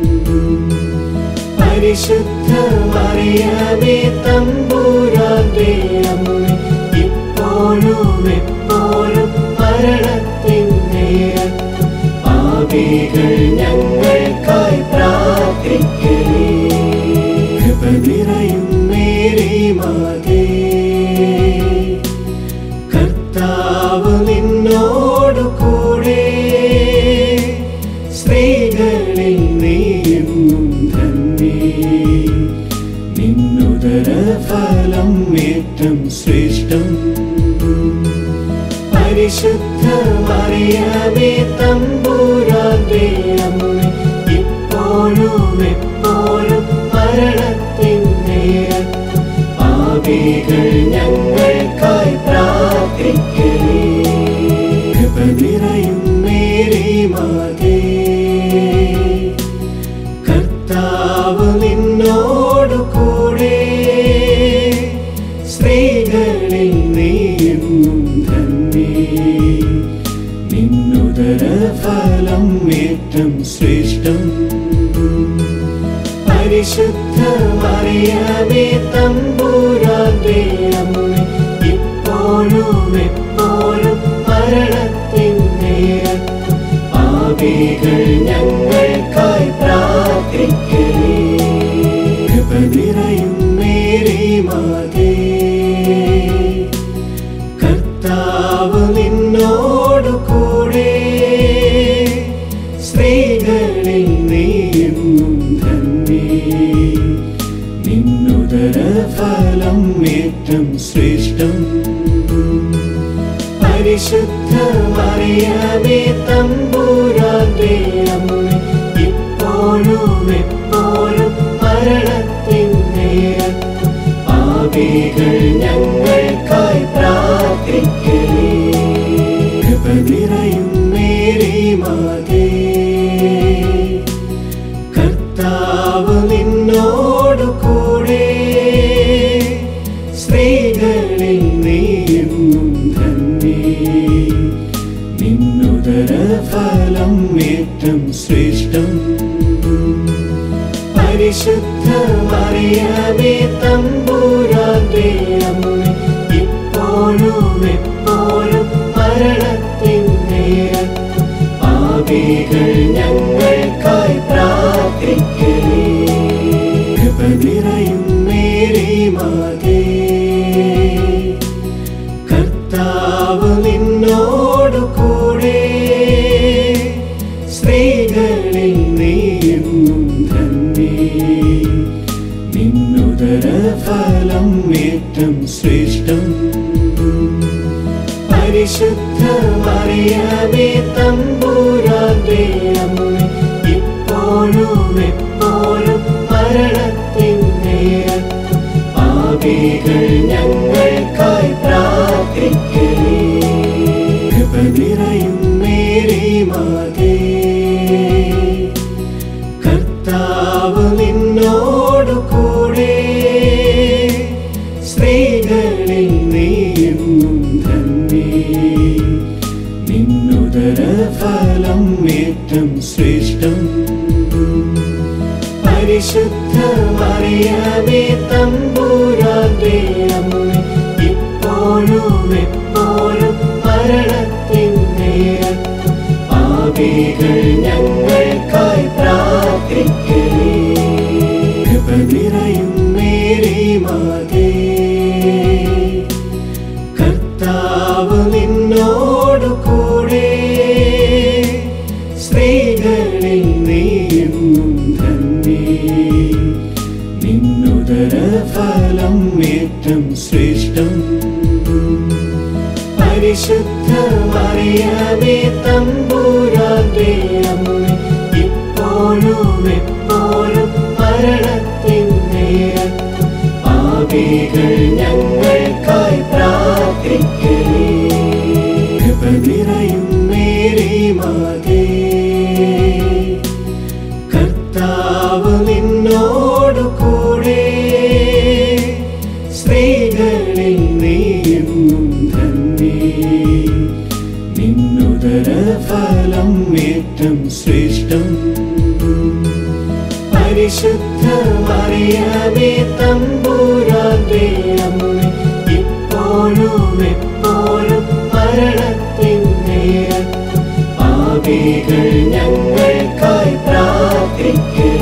പരിശുദ്ധ മറിയമേ തമ്പൂരാന്റെ അമ്മ ഇപ്പോഴും എപ്പോഴും മരണത്തിൻ നേരത്തും പാപികൾ ഞങ്ങൾക്കായി പ്രാർത്ഥിക്കേ കൃപ നിറയും മേരി മാതേ കർത്താവ് നിന്നോടു കൂടെ സ്ത്രീകളിൽ നീയെന്നും ധന്യേ നിന്നുദര ഫലം ഏറ്റം ശ്രേഷ്ഠം പരിശുദ്ധ മറിയമേ തമ്പൂരാന്റെ അമ്മ ഇപ്പോഴും എപ്പോഴും മരണത്തിൻ നേരത്തും പാപികൾ ഞങ്ങൾക്കായി പ്രാർത്ഥിക്കേ കൃപ നിറയും മേരി മാതേ കർത്താവ് നിന്നോടു കൂടെ സ്ത്രീകളിൽ നീയെന്നും ധന്യേ നിന്നുദര ഫലം ഏറ്റം ശ്രേഷ്ഠം പരിശുദ്ധ മറിയമേ തമ്പൂരാന്റെ അമ്മ ഇപ്പോഴും എപ്പോഴും മരണത്തിൻ നേരത്തും പാപികൾ ഞങ്ങൾക്കായി പ്രാർത്ഥിക്കേ കൃപ നിറയും മേരി മാതേ കർത്താവ് നിന്നോടു കൂടെ സ്ത്രീകളിൽ നീയെന്നും ധന്യേ നിന്നുദര ഫലം ഏറ്റം ശ്രേഷ്ഠം പരിശുദ്ധ മറിയമേ തമ്പൂരാന്റെ അമ്മ ഇപ്പോഴും എപ്പോഴും മരണത്തിൻ നേരത്തും പാപികൾ ഞങ്ങൾക്കായി പ്രാർത്ഥിക്കേ കൃപ നിറയും മേരി മാതേ കർത്താവ് നിന്നോടു കൂടെ സ്ത്രീകളിൽ നീയെന്നും ധന്യേ നിന്നുദര ഫലം ഏറ്റം ശ്രേഷ്ഠം പരിശുദ്ധ മറിയമേ തമ്പൂരാന്റെ അമ്മ ഇപ്പോഴും എപ്പോഴും മരണത്തിൻ നേരത്തും പാപികൾ ഞങ്ങൾക്കായി പ്രാർത്ഥിക്കേ കൃപ നിറയും മേരി മാതേ കർത്താവ് നിന്നോടു കൂടെ സ്ത്രീകളിൽ നീയെന്നും ധന്യേ നിന്നുദര ഫലം ഏറ്റം ശ്രേഷ്ഠം പരിശുദ്ധ മറിയമേ തമ്പൂരാന്റെ അമ്മ ഇപ്പോഴും എപ്പോഴും മരണത്തിൻ നേരത്തും പാപികൾ ഞങ്ങൾക്കായി പ്രാർത്ഥിക്കേ കൃപ നിറയും മേരി മാതേ കർത്താവ് നിന്നോടു കൂടെ സ്ത്രീകളിൽ നീയെന്നും ധന്യേ നിന്നുദര ഫലം ഏറ്റം ശ്രേഷ്ഠം പരിശുദ്ധ മറിയമേ തമ്പൂരാന്റെ അമ്മ ഇപ്പോഴും എപ്പോഴും മരണത്തിൻ നേരത്തും പാപികൾ ഞങ്ങൾക്കായി പ്രാർത്ഥിക്കേ കൃപ നിറയും മേരി മാതേ കർത്താവ് നിന്നോടു കൂടെ സ്ത്രീകളിൽ നീയെന്നും ധന്യേ നിന്നുദര ഫലം ഏറ്റം ശ്രേഷ്ഠം പരിശുദ്ധ മറിയമേ തമ്പൂരാന്റെ അമ്മ ഇപ്പോഴും എപ്പോഴും മരണത്തിൻ നേരത്തും പാപികൾ ഞങ്ങൾക്കായി പ്രാർത്ഥിക്കേ കൃപ നിറയും മേരി മാതേ കർത്താവ് നിന്നോടു കൂടെ സ്ത്രീകളിൽ നീയെന്നും ധന്യേ നിന്നുദര ഫലം പുണ്യം ശ്രേഷ്ഠം പരിശുദ്ധ മറിയമേ തമ്പുരാന്റെ അമ്മ ഇപ്പോഴും എപ്പോഴും മരണത്തിൻ നേരത്തും പാപികൾ ഞങ്ങൾക്കായി പ്രാർത്ഥിക്കണേ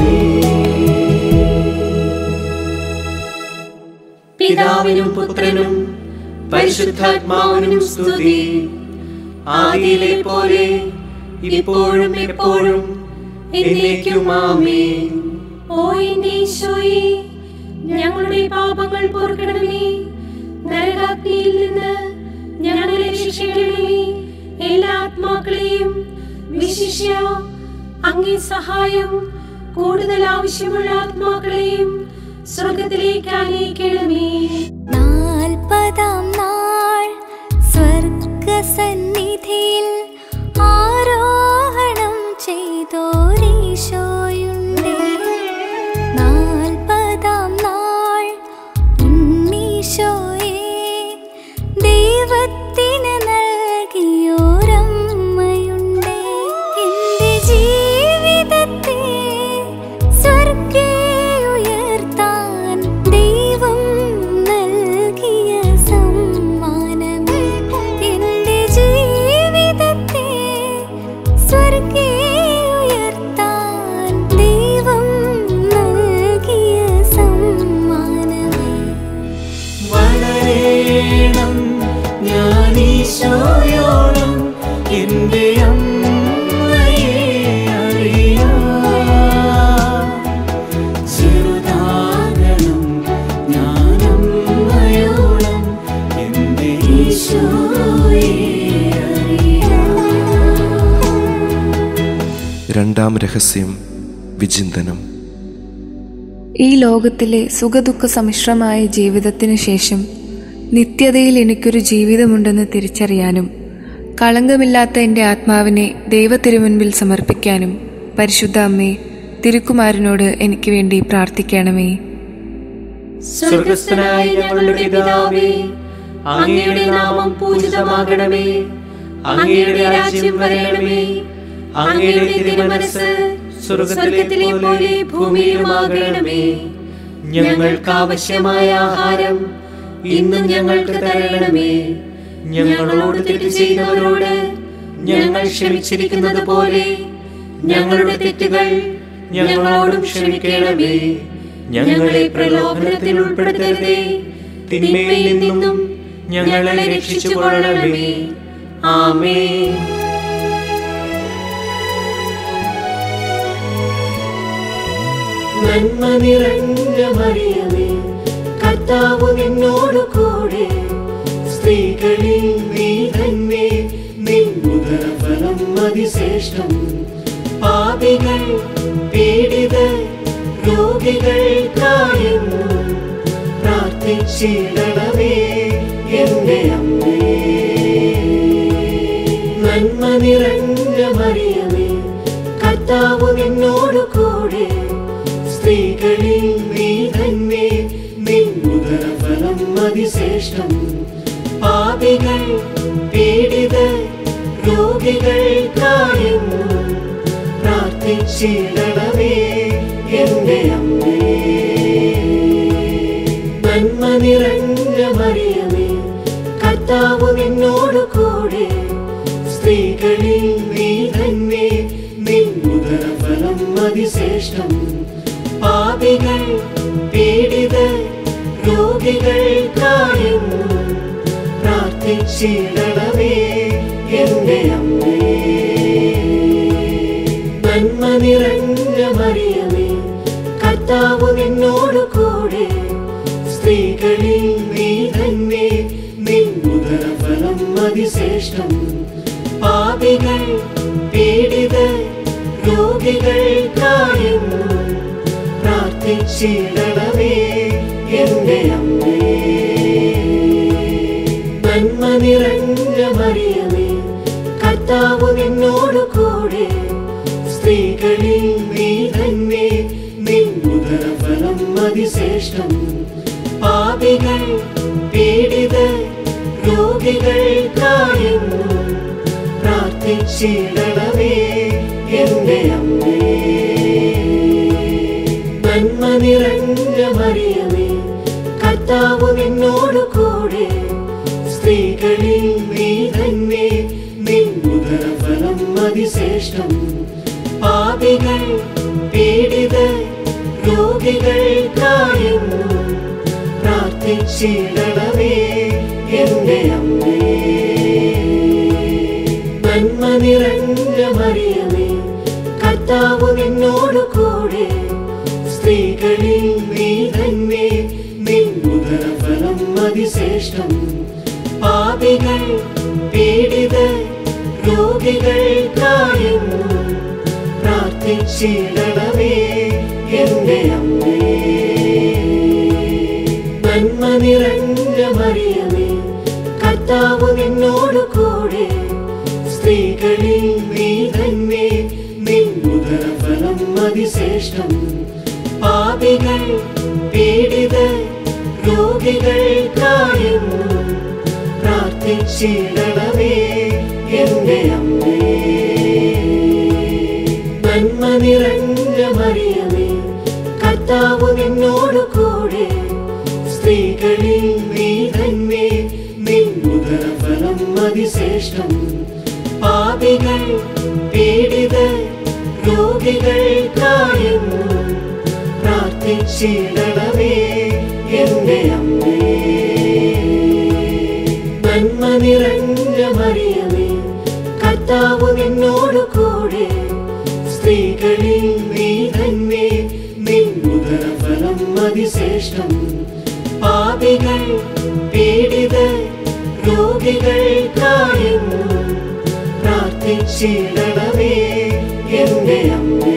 പിതാവിനും പുത്രനും പരിശുദ്ധാത്മാവിനും സ്തുതി ആദിയിലെ പോലെ ഇപ്പോഴും എപ്പോഴും എന്നേക്കും ആമേൻ
ഓ എന്റെ ഈശോയെ ഞങ്ങളുടെ പാപങ്ങൾ പൊറുക്കണമേ നരകാഗ്നിയിൽ നിന്ന് ഞങ്ങളെ രക്ഷിക്കണമേ എല്ലാ ആത്മാക്കളെയും വിശിഷ്യ അങ്ങേ സഹായം കൂടുതൽ ആവശ്യമുള്ള ആത്മാക്കളെയും സ്വർഗത്തിലേക്ക് അനയിക്കണമേ
നാൽപ്പതാം നാൾ സ്വർഗസന്നിധിയിൽ ആരോഹണം ചെയ്തോരീശോയുണ്ട് നാൽപ്പതാം നാൾ ഉണ്ണീശോയെ ദൈവത്തിന് നൽകിയോരമ്മയുണ്ട് എന്റെ ജീവിതത്തെ സ്വർഗേ ഉയർത്താൻ ദൈവം നൽകിയ സമ്മാനമേ എന്റെ ജീവിതത്തെ സ്വർഗേ ഉയർത്താൻ ദൈവം നൽകിയ സമ്മാനമേ
വളരേണം ഞാൻ ഈശോയോളം എൻ്റെ അമ്മയെ അറിയാം ചെറുതാകണം ഞാൻ അമ്മയോളം എൻ്റെ ഈശോയെ
രണ്ടാം രഹസ്യം വിചിന്തനം
ഈ ലോകത്തിലെ സുഖദുഃഖ സമ്മിശ്രമായ ജീവിതത്തിനു ശേഷം നിത്യതയിൽ എനിക്കൊരു ജീവിതമുണ്ടെന്ന് തിരിച്ചറിയാനും കളങ്കമില്ലാത്ത എൻ്റെ ആത്മാവിനെ ദൈവത്തിരുമുൻപിൽ സമർപ്പിക്കാനും പരിശുദ്ധ അമ്മേ തിരുക്കുമാരനോട് എനിക്ക് വേണ്ടി പ്രാർത്ഥിക്കണമേ
സ്വർഗസ്ഥനായ ഞങ്ങളുടെ പിതാവേ അങ്ങയുടെ നാമം പൂജിതമാകണമേ അങ്ങയുടെ രാജ്യം വരണമേ അങ്ങയുടെ തിരുമനസ് സ്വർഗത്തിലെ പോലെ ഭൂമിയിലുമാകണമേ ഞങ്ങൾക്ക് ആവശ്യമായ ആഹാരം ഇന്നും ഞങ്ങൾക്ക് തരണമേ ഞങ്ങളോട് തെറ്റ് ചെയ്തവരോട് ഞങ്ങൾ ക്ഷമിച്ചിരിക്കുന്നത് പോലെ ഞങ്ങളുടെ തെറ്റുകൾ ഞങ്ങളോടും ക്ഷമിക്കണമേ ഞങ്ങളെ പ്രലോഭനത്തിൽ ഉൾപ്പെടുത്തരുതേ തിന്മയിൽ നിന്നും ഞങ്ങളെ രക്ഷിച്ചു കൊള്ളണമേ ആമേ
നന്മ നിറഞ്ഞ മറിയമേ കർത്താവ് നിന്നോട് കൂടെ സ്ത്രീകളിൽ നീ തന്നെ നിന്നുദരഫലം അതിശ്രേഷ്ഠം പാപികൾ പീഡിത രോഗികൾക്കായെന്നും പ്രാർത്ഥിച്ചിടണമേ എന്റെ അമ്മേ നന്മ നിറഞ്ഞ മറിയമേ കർത്താവ് നിന്നോട് കൂടെ സ്ത്രീകളിൽ നീ തന്നെ നിന്നുദരഫലം അതിശ്രേഷ്ഠം പാപികൾ പീഡിത രോഗികൾക്കായെന്നും പ്രാർത്ഥിച്ചിടണമേ എന്റെ അമ്മേ നന്മ നിറഞ്ഞ മറിയമേ കർത്താവ് നിന്നോട് കൂടെ സ്ത്രീകളിൽ നീ തന്നെ നിന്നുദരഫലം അതിശ്രേഷ്ഠം പാപികൾ പീഡിത രോഗികൾക്കായെന്നും പ്രാർത്ഥിച്ചിടണമേ എന്റെ അമ്മേ നന്മ നിറഞ്ഞ മറിയമേ കർത്താവ് നിന്നോട് കൂടെ സ്ത്രീകളിൽ നീ തന്നെ നിന്നുദരഫലം അതിശ്രേഷ്ഠം പാപികൾ പീഡിത രോഗികൾക്കായെന്നും പ്രാർത്ഥിച്ചിടണമേ എന്റെ അമ്മേ നന്മ നിറഞ്ഞ മറിയമേ കർത്താവ് നിന്നോട് കൂടെ സ്ത്രീകളിൽ നീ തന്നെ നിന്നുദരഫലം അതിശ്രേഷ്ഠം പാപികൾ പീഡിത രോഗികൾക്കായെന്നും പ്രാർത്ഥിച്ചിടണമേ പ്രാർത്ഥിച്ചിടണമേ എന്റെ അമ്മേ നന്മ നിറഞ്ഞ മറിയമേ കർത്താവ് നിന്നോട് കൂടെ സ്ത്രീകളിൽ നീ തന്നെ നിന്നുദരഫലം അതിശ്രേഷ്ഠം പാപികൾ പീഡിത രോഗികൾക്കായെന്നും പ്രാർത്ഥിച്ചിടണമേ എന്റെ അമ്മേ നന്മ നിറഞ്ഞ മറിയമേ കർത്താവ് നിന്നോട് കൂടെ സ്ത്രീകളിൽ നീ തന്നെ നിന്നുദരഫലം അതിശ്രേഷ്ഠം പാപികൾ പീഡിത രോഗികൾക്കായെന്നും പ്രാർത്ഥിച്ചിടണമേ എന്റെ അമ്മേ നന്മ നിറഞ്ഞ മറിയമേ കർത്താവ് നിന്നോട് കൂടെ സ്ത്രീകളിൽ നീ തന്നെ നിന്നുദരഫലം അതിശ്രേഷ്ഠം പാപികൾ പീഡിത രോഗികൾക്കായെന്നും പ്രാർത്ഥിച്ചിടണമേ എന്റെ അമ്മേ നന്മ നിറഞ്ഞ മറിയമേ കർത്താവ് നിന്നോട് കൂടെ സ്ത്രീകളിൽ നീ തന്നെ നിന്നുദരഫലം അതിശ്രേഷ്ഠം പാപികൾ പീഡിത രോഗികൾക്കായെന്നും പ്രാർത്ഥിച്ചിടണമേ എന്റെ അമ്മേ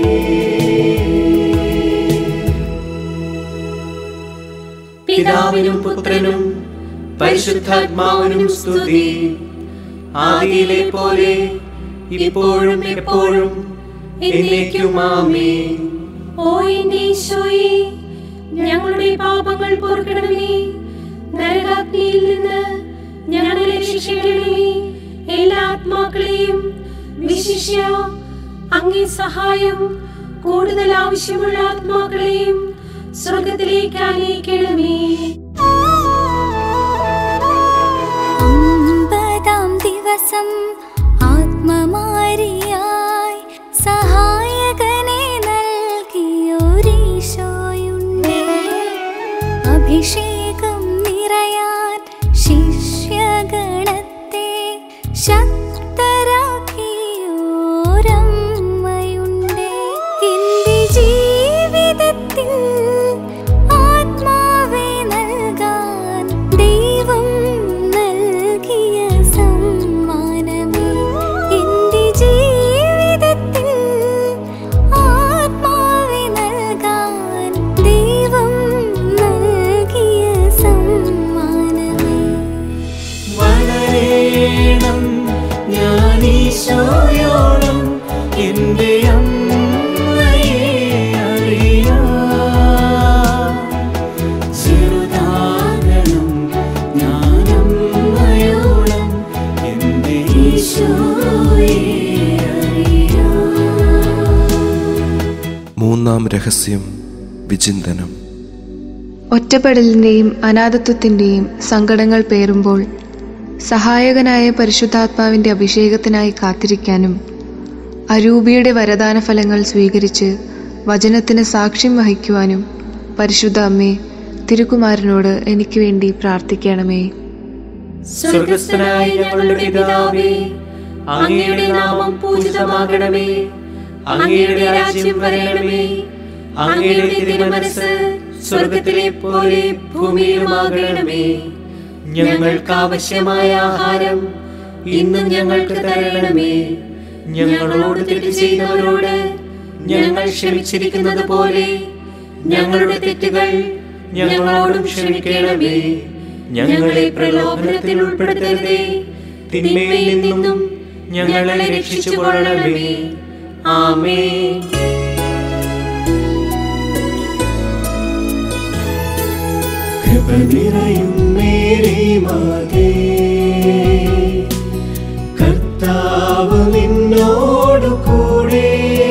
പിതാവിനും പുത്രനും പരിശുദ്ധാത്മാവിനും സ്തുതി ആദിയിലെ പോലെ ഇപ്പോഴും എപ്പോഴും എന്നേക്കും ആമേൻ
ഓ എന്റെ ഈശോയെ ഞങ്ങളുടെ പാപങ്ങൾ പൊറുക്കണമേ നരകാഗ്നിയിൽ നിന്ന് ഞങ്ങളെ രക്ഷിക്കണമേ എല്ലാ ആത്മാക്കളെയും വിശിഷ്യ അങ്ങേ സഹായം കൂടുതൽ ആവശ്യമുള്ള ആത്മാക്കളെയും സ്വർഗത്തിലേക്ക് ആനയിക്കണമേ
അമ്പതാം ദിവസം ആത്മമാരിയായി സഹായകനെ നൽകിയൊരീശോയുണ്ടേ അഭിഷേകം നിറയാൻ ശിഷ്യഗണത്തെ ശക്തരാക്കിയോരമ്മയുണ്ടേ എന്റെ ജീവിതത്തിൽ ആത്മാവെ നൽകാൻ ദൈവം നൽകിയ സമ്മാനമേ എന്റെ ജീവിതത്തിൽ ആത്മാവെ നൽകാൻ ദൈവം നൽകിയ സമ്മാനമേ
വളരേണം ഞാൻ ഈശോയോളം എൻ്റെ അമ്മയെ അറിയാം ചെറുതാകണം ഞാൻ അമ്മയോളം എൻ്റെ ഈശോയെ അറിയാം
മൂന്നാം രഹസ്യം വിചിന്തനം
ഒറ്റപ്പെടലിൻ്റെയും അനാഥത്വത്തിൻ്റെയും സങ്കടങ്ങൾ പേറുമ്പോൾ സഹായകനായ പരിശുദ്ധാത്മാവിൻ്റെ അഭിഷേകത്തിനായി കാത്തിരിക്കാനും അരൂപിയുടെ വരദാന ഫലങ്ങൾ സ്വീകരിച്ച് വചനത്തിന് സാക്ഷ്യം വഹിക്കുവാനും പരിശുദ്ധ അമ്മേ തിരുക്കുമാരനോട് എനിക്ക് വേണ്ടി പ്രാർത്ഥിക്കണമേ
സ്വർഗസ്ഥനായ ഞങ്ങളുടെ പിതാവേ അങ്ങയുടെ നാമം പൂജിതമാകണമേ അങ്ങയുടെ രാജ്യം വരണമേ അങ്ങയുടെ തിരുമനസ് സ്വർഗത്തിലെ പോലെ ഭൂമിയിലുമാകണമേ ഞങ്ങൾക്ക് ആവശ്യമായ ആഹാരം ഇന്നും ഞങ്ങൾക്ക് തരണമേ ഞങ്ങളോട് തെറ്റ് ചെയ്തവരോട് ഞങ്ങൾ ക്ഷമിച്ചിരിക്കുന്നത് പോലെ ഞങ്ങളുടെ തെറ്റുകൾ ഞങ്ങളോടും ക്ഷമിക്കണമേ ഞങ്ങളെ പ്രലോഭനത്തിൽ ഉൾപ്പെടുത്തരുതേ തിന്മയിൽ നിന്നും ഞങ്ങളെ രക്ഷിച്ചു കൊള്ളണമേ ആമേ
കൃപ നിറയും മേരി മാതേ കർത്താവ് നിന്നോടു കൂടെ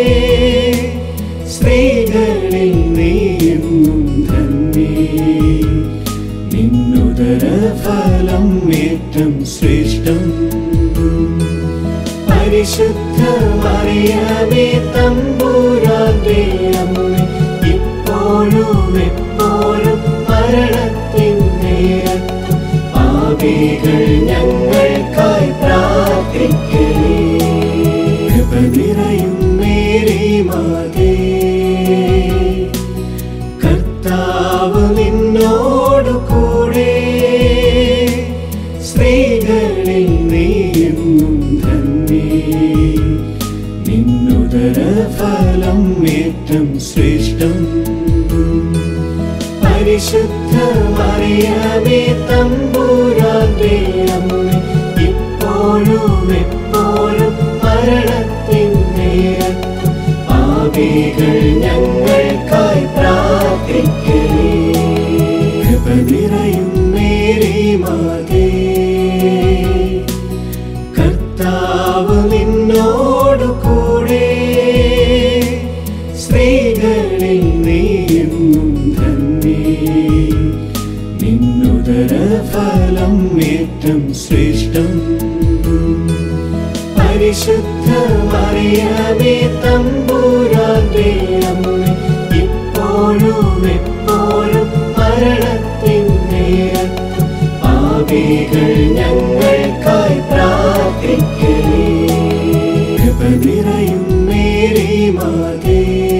സ്ത്രീകളിൽ നീയെന്നും ധന്യേ നിന്നുദര ഫലം ഏറ്റം ശ്രേഷ്ഠം പരിശുദ്ധ മറിയമേ തമ്പുരാന്റെ അമ്മ ഇപ്പോഴും എപ്പോഴും മരണത്തിൻ നേരം പാപികൾ ഞങ്ങൾക്കായി പ്രാർത്ഥിക്കണേ കൃപ നിറയും മേരി മാതേ കർത്താവ് നിന്നോടു കൂടെ സ്ത്രീകളിൽ നീയെന്നും ധന്യേ നിന്നുദര ഫലം ഏറ്റം ശ്രേഷ്ഠം പരിശുദ്ധ മറിയമേ തമ്പൂരാന്റെ അമ്മ ഇപ്പോഴും എപ്പോഴും മരണത്തിൻ നേരത്തും പാപികൾ ഞങ്ങൾക്കായി പ്രാർത്ഥിക്കണേ കൃപ നിറയും മേരി മാതേ കർത്താവ് നിന്നോടു കൂടെ സ്ത്രീകളിൽ നീയെന്നും ധന്യേ നിന്നുദര ഫലം ഏറ്റം ശ്രേഷ്ഠം പരിശുദ്ധ മറിയമേ തമ്പൂരാന്റെ അമ്മ ഇപ്പോഴും എപ്പോഴും മരണത്തിൻ നേരത്തും പാപികൾ ഞങ്ങൾക്കായി പ്രാർത്ഥിക്കണേ കൃപ നിറയും മേരി മാതേ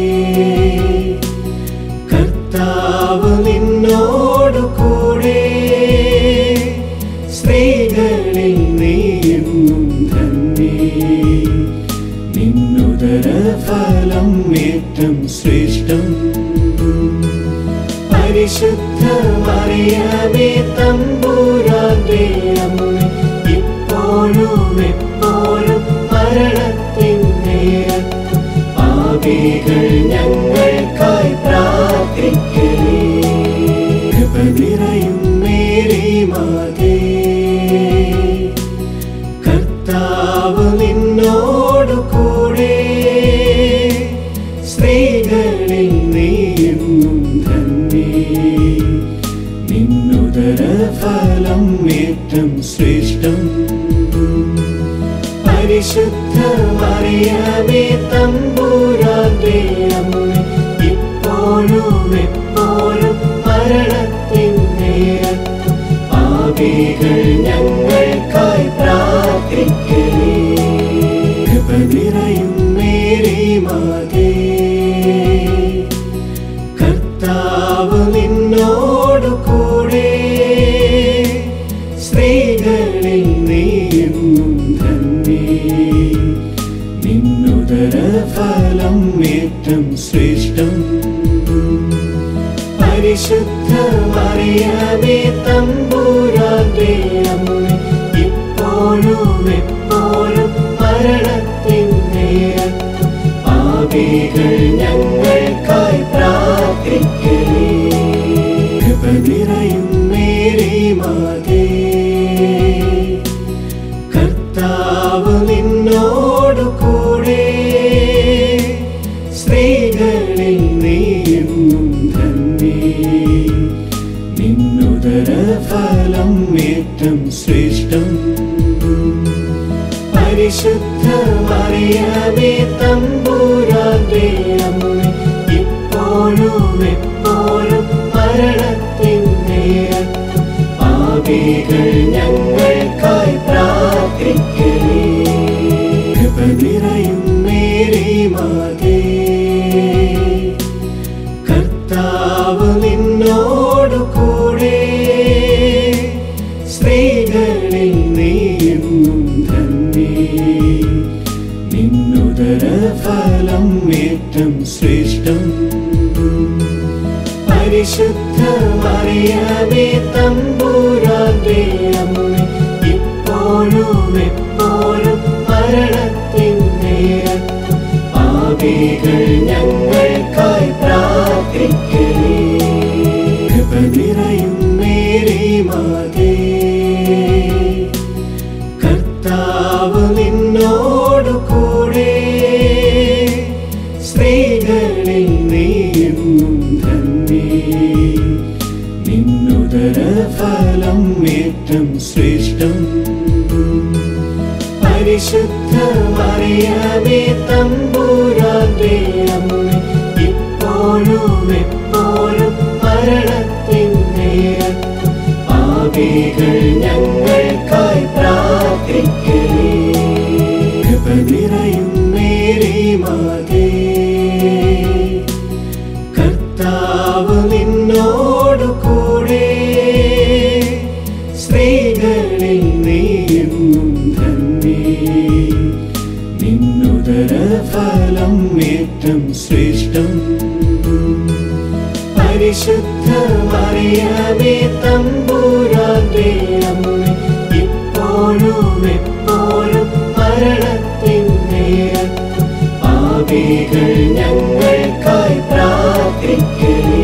കർത്താവ് നിന്നോടു കൂടെ സ്ത്രീകളിൽ നീയെന്നും ധന്യേ നിന്നുദര ഫലം ഏറ്റം ശ്രേഷ്ഠം പരിശുദ്ധ മറിയമേ തമ്പൂരാന്റെ അമ്മ ഇപ്പോഴും എപ്പോഴും മരണത്തിൻ നേരത്തും പാപികൾ ഞങ്ങൾക്കായി പ്രാർത്ഥിക്കണേ കൃപ നിറയും മേരി മാതേ കർത്താവ് നിന്നോടു കൂടെ സ്ത്രീകളിൽ നീയെന്നും ധന്യേ നിന്നുദര ഫലം ഏറ്റം ശ്രേഷ്ഠം പരിശുദ്ധ മറിയമേ തമ്പൂരാന്റെ അമ്മ ഇപ്പോഴും എപ്പോഴും മരണത്തിൻ നേരത്തും പാപികൾ ഞങ്ങൾക്കായി പ്രാർത്ഥിക്കണേ കൃപ നിറയും മേരി മാതേ കർത്താവ് നിന്നോടു കൂടെ സ്ത്രീകളിൽ നീയെന്നും ധന്യേ നിന്നുദര ഫലം ഏറ്റം ശ്രേഷ്ഠം പരിശുദ്ധ മറിയമേ തമ്പൂരാന്റെ അമ്മ ഇപ്പോഴും എപ്പോഴും മരണത്തിൻ നേരത്തും പാപികൾ ഞങ്ങൾക്കായി പ്രാർത്ഥിക്കണേ കൃപ നിറയും മേരി മാതേ കർത്താവ് നിന്നോടു കൂടെ സ്ത്രീകളിൽ നീയെന്നും ധന്യേ നിന്നുദര ഫലം ഏറ്റം ശ്രേഷ്ഠം പരിശുദ്ധ മറിയമേ തമ്പൂരാന്റെ അമ്മ ഇപ്പോഴും എപ്പോഴും മരണത്തിൻ നേരത്തും പാപികൾ ഞങ്ങൾക്കായി പ്രാർത്ഥിക്കണേ കൃപ നിറയും മേരി മാതേ കർത്താവ് നിന്നോടു കൂടെ സ്ത്രീകളിൽ നീയെന്നും ധന്യേ നിന്നുദര ഫലം ഏറ്റം ശ്രേഷ്ഠം പരിശുദ്ധ മറിയമേ തമ്പൂരാന്റെ അമ്മ ഇപ്പോഴും എപ്പോഴും മരണത്തിൻ നേരത്തും പാപികൾ ഞങ്ങൾക്കായി പ്രാർത്ഥിക്കണേ കൃപ നിറയും മേരി മാതേ കർത്താവ് നിന്നോടു കൂടെ സ്ത്രീകളിൽ നീയെന്നും ധന്യേ നിന്നുദര ഫലം ഏറ്റം ശ്രേഷ്ഠം പരിശുദ്ധ മറിയമേ തമ്പൂരാന്റെ അമ്മ ഇപ്പോഴും എപ്പോഴും മരണത്തിൻ നേരത്തും പാപികൾ ഞങ്ങൾക്കായി പ്രാർത്ഥിക്കണേ കൃപ നിറയും മേരി മാതേ കർത്താവ് നിന്നോടു കൂടെ സ്ത്രീകളിൽ നീയെന്നും ധന്യേ നിന്നുദര ഫലം ഏറ്റം ശ്രേഷ്ഠം പരിശുദ്ധ മറിയമേ തമ്പൂരാന്റെ അമ്മ ഇപ്പോഴും എപ്പോഴും മരണത്തിൻ നേരത്തും പാപികൾ ഞങ്ങൾക്കായി പ്രാർത്ഥിക്കണേ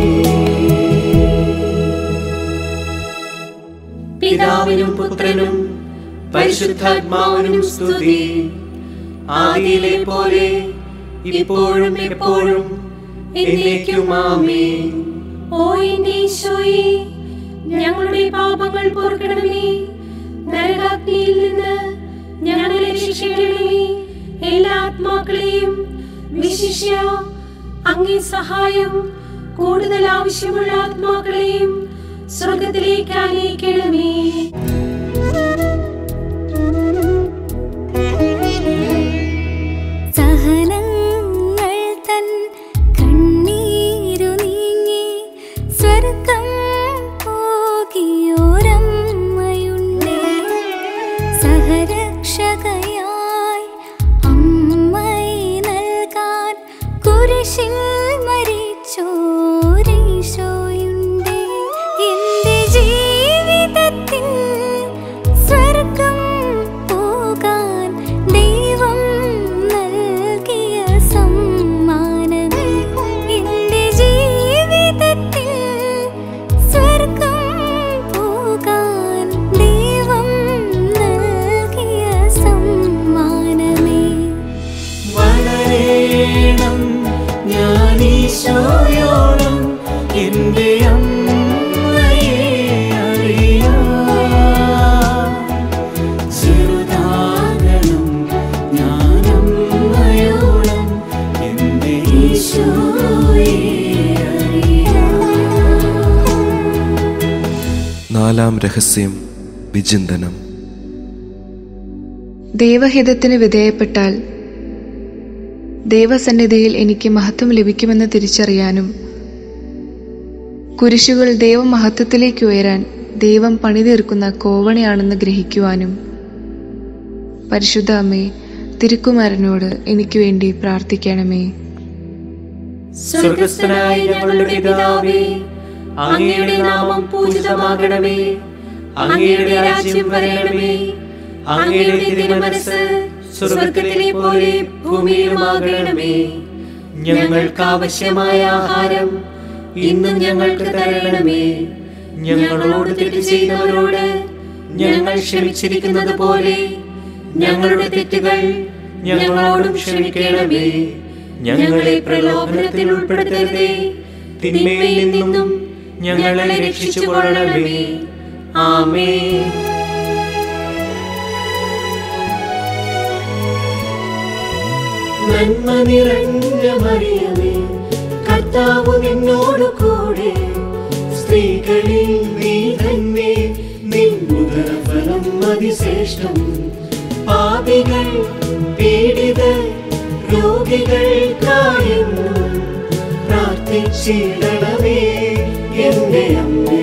പിതാവിനും പുത്രനും പരിശുദ്ധാത്മാവിനും സ്തുതി ആദിയിലെ പോലെ ഇപ്പോഴും എപ്പോഴും എന്നേക്കും ആമേൻ
ഓ എന്റെ ഈശോയെ ഞങ്ങളുടെ പാപങ്ങൾ പൊറുക്കണമേ നരകാഗ്നിയിൽ നിന്ന് ഞങ്ങളെ രക്ഷിക്കണമേ എല്ലാ ആത്മാക്കളെയും വിശിഷ്യ അങ്ങേ സഹായം കൂടുതൽ ആവശ്യമുള്ള ആത്മാക്കളെയും സ്വർഗത്തിലേക്ക് അനയിക്കണമേ
സഹനങ്ങൾ തൻ കണ്ണീരു നീങ്ങി സ്വർഗം പോകിയോരമ്മയുണ്ടേ സഹരക്ഷകയായി അമ്മയെ നൽകാൻ കുരിശിൽ മരിച്ചോരീശോയുണ്ടേ എന്റെ ജീവിതത്തിൽ സ്വർഗം പോകാൻ ദൈവം നൽകിയ സമ്മാനമേ എന്റെ ജീവിതത്തിൽ സ്വർഗം പോകാൻ ദൈവം നൽകിയ സമ്മാനമേ
വളരേണം ഞാൻ ഈശോയോളം എൻ്റെ അമ്മയെ അറിയാം ചെറുതാകണം ഞാൻ അമ്മയോളം എൻ്റെ ഈശോയെ അറിയാം
നാലാം രഹസ്യം വിചിന്തനം
ദൈവഹിതത്തിന് വിധേയപ്പെട്ടാൽ ദൈവസന്നിധിയിൽ എനിക്ക് മഹത്വം ലഭിക്കുമെന്ന് തിരിച്ചറിയാനും കുരിശുകൾ ദൈവമഹത്വത്തിലേക്ക് ഉയരാൻ ദൈവം പണിതീർക്കുന്ന കോവണിയാണെന്ന് ഗ്രഹിക്കുവാനും പരിശുദ്ധ അമ്മേ തിരുക്കുമാരനോട് എനിക്ക് വേണ്ടി പ്രാർത്ഥിക്കണമേ
സ്വർഗസ്ഥനായ ഞങ്ങളുടെ പിതാവേ അങ്ങയുടെ നാമം പൂജിതമാകണമേ അങ്ങയുടെ രാജ്യം വരണമേ അങ്ങയുടെ തിരുമനസ് സ്വർഗത്തിലെ പോലെ ഭൂമിയിലുമാകണമേ ഞങ്ങൾക്ക് ആവശ്യമായ ആഹാരം ഇന്നും ഞങ്ങൾക്ക് തരണമേ ഞങ്ങളോട് തെറ്റ് ചെയ്തവരോട് ഞങ്ങൾ ക്ഷമിച്ചിരിക്കുന്നത് പോലെ ഞങ്ങളുടെ തെറ്റുകൾ ഞങ്ങളോടും ക്ഷമിക്കണമേ ഞങ്ങളെ പ്രലോഭനത്തിൽ ഉൾപ്പെടുത്തരുതേ തിന്മയിൽ നിന്നും ഞങ്ങളെ രക്ഷിച്ചുകൊള്ളണമേ ആമേ
നന്മ നിറഞ്ഞ മറിയമേ കർത്താവ് നിന്നോടു കൂടെ സ്ത്രീകളിൽ നീ തന്നെ നിന്നുദര ഫലം അതിശ്രേഷ്ഠം പാപികൾ പീഡിത രോഗികൾക്കായെന്നും പ്രാർത്ഥിച്ചിടണമേ എന്റെ അമ്മേ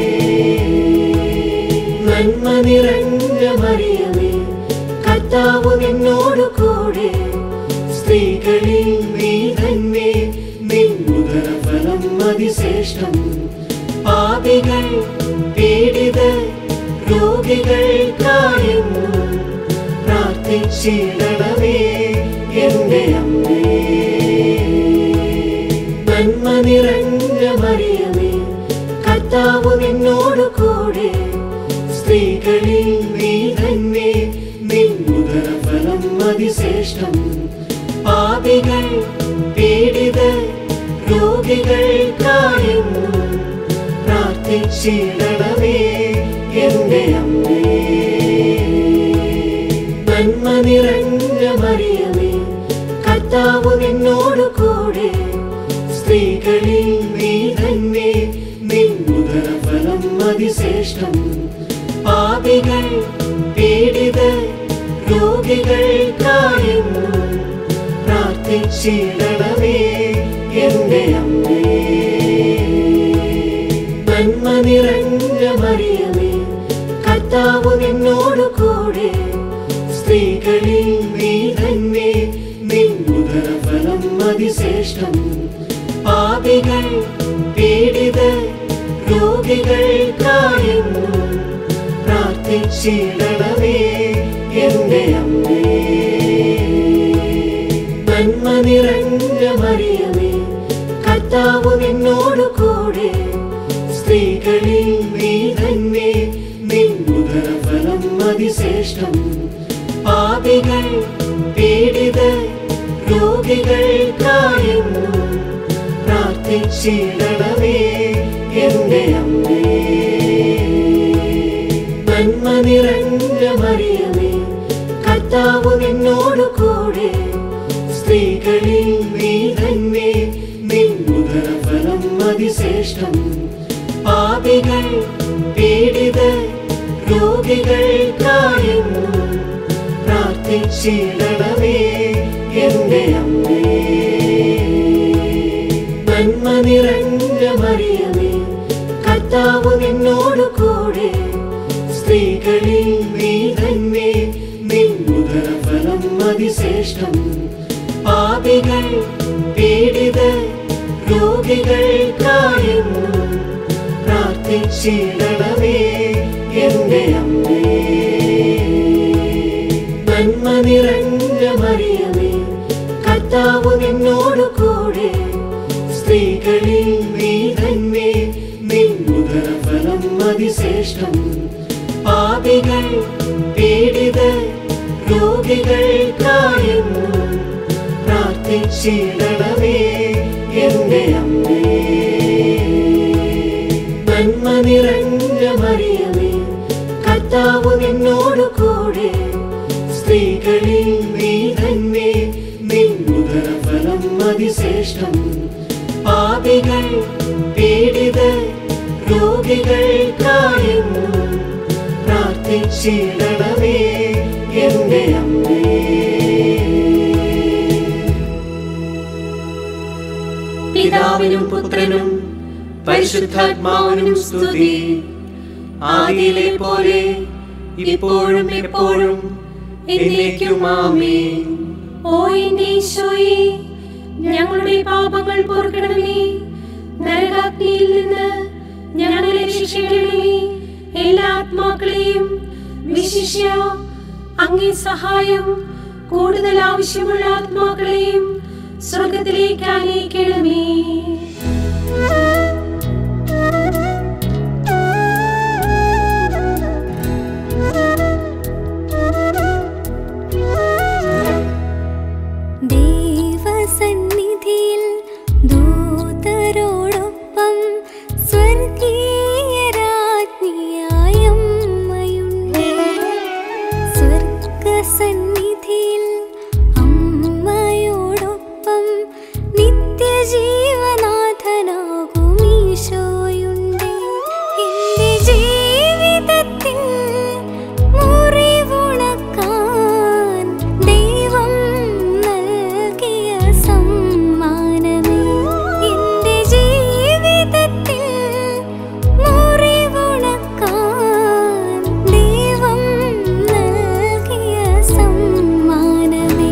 നന്മ നിറഞ്ഞ മറിയമേ കർത്താവ് നിന്നോടു കൂടെ സ്ത്രീകളിൽ നീ തന്നെ നിന്നുദര ഫലം അതിശ്രേഷ്ഠം പാപികൾ പീഡിത രോഗികൾക്കായെന്നും പ്രാർത്ഥിച്ചിടണമേ എന്റെ അമ്മേ നന്മ നിറഞ്ഞ മറിയമേ കർത്താവ് നിന്നോടു കൂടെ സ്ത്രീകളിൽ നീ തന്നെ നിന്നുദര ഫലം അതിശ്രേഷ്ഠം പാപികൾ പീഡിത രോഗികൾക്കായെന്നും പ്രാർത്ഥിച്ചിടണമേ എന്റെ അമ്മേ നന്മ നിറഞ്ഞ മറിയമേ കർത്താവ് നിന്നോടു കൂടെ സ്ത്രീകളിൽ നീ തന്നെ നിന്നുദര ഫലം ഫലം അതിശ്രേഷ്ഠം പാപികൾ പീഡിത രോഗികൾക്കായെന്നും പ്രാർത്ഥിച്ചിടണമേ എന്റെ അമ്മേ നന്മ നിറഞ്ഞ മറിയമേ കർത്താവ് നിന്നോട് കൂടെ സ്ത്രീകളിൽ നീ തന്നെ നിന്നുദര ഫലം അതിശ്രേഷ്ഠം പാപികൾ പീഡിത രോഗികൾക്കായെന്നും പ്രാർത്ഥിച്ചിടണമേ എന്റെ അമ്മേ നന്മ നിറഞ്ഞ മറിയമേ കർത്താവ് നിന്നോട് കൂടെ സ്ത്രീകളിൽ നീ തന്നെ നിന്നുദര ഫലം അതിശ്രേഷ്ഠം പാപികൾ പീഡിത രോഗികൾക്കായെന്നും പ്രാർത്ഥിച്ചിടണമേ എന്റെ അമ്മേ നന്മ നിറഞ്ഞ മറിയമേ കർത്താവ് നിന്നോട് കൂടെ സ്ത്രീകളിൽ നീ തന്നെ നിന്നുദര ഫലം അതിശ്രേഷ്ഠം പാപികൾ പീഡിത രോഗികൾക്കായെന്നും പ്രാർത്ഥിച്ചിടണമേ എന്റെ അമ്മേ നന്മ നിറഞ്ഞ മറിയമേ കർത്താവ് നിന്നോട് കൂടെ സ്ത്രീകളിൽ നീ തന്നെ നിന്നുദര ഫലം അതിശ്രേഷ്ഠം പാപികൾ പീഡിത രോഗികൾക്കായെന്നും പ്രാർത്ഥിച്ചിടണമേ എന്റെ അമ്മേ നന്മ നിറഞ്ഞ മറിയമേ കർത്താവ് നിന്നോട് കൂടെ സ്ത്രീകളിൽ നീ തന്നെ നിന്നുദര ഫലം അതിശ്രേഷ്ഠം പാപികൾ പീഡിത രോഗികൾക്കായെന്നും പ്രാർത്ഥിച്ചിടണമേ എന്റെ അമ്മേ നന്മ നിറഞ്ഞ മറിയമേ കർത്താവ് നിന്നോട് കൂടെ സ്ത്രീകളിൽ നീ തന്നെ നിന്നുദര ഫലം അതിശ്രേഷ്ഠം പാപികൾ പീഡിത രോഗികൾക്കായെന്നും പ്രാർത്ഥിച്ചിടണമേ എന്റെ അമ്മേ
പിതാവിനും പുത്രനും പരിശുദ്ധാത്മാവിനും സ്തുതി ആദിയിലെ പോലെ ഇപ്പോഴും എപ്പോഴും എന്നേക്കും ആമേൻ
ഓ എന്റെ ഈശോയെ ഞങ്ങളുടെ പാപങ്ങൾ പൊറുക്കണമേ നരകാഗ്നിയിൽ നിന്ന് ഞങ്ങളെ രക്ഷിക്കണമേ എല്ലാ ആത്മാക്കളെയും വിശിഷ്യ അങ്ങേ സഹായം കൂടുതൽ ആവശ്യമുള്ള ആത്മാക്കളെയും സ്വർഗത്തിലേക്ക് അനയിക്കണമേ
ദൈവസന്നിധിയിൽ ദൂതരോടൊപ്പം സ്വർഗീയ രാജ്ഞിയായ അമ്മയുണ്ട് സ്വർഗസന്നിധിയിൽ അമ്മയോടൊപ്പം നിത്യജീവനാഥനാകും ഈശോയുണ്ട് എന്റെ ജീവിതത്തിൽ മുറിവുണക്കാൻ ദൈവം നൽകിയ സമ്മാനമേ എന്റെ ജീവിതത്തിൽ മുറിവുണക്കാൻ ദൈവം നൽകിയ സമ്മാനമേ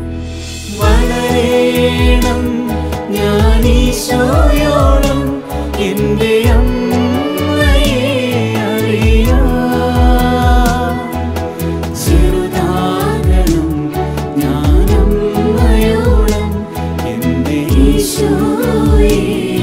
വളരേണം ഞാൻ ഈശോയോളം എൻ്റെ അമ്മയെ അറിയാം ചെറുതാകണം ഞാൻ അമ്മയോളം എൻ്റെ ഈശോയെ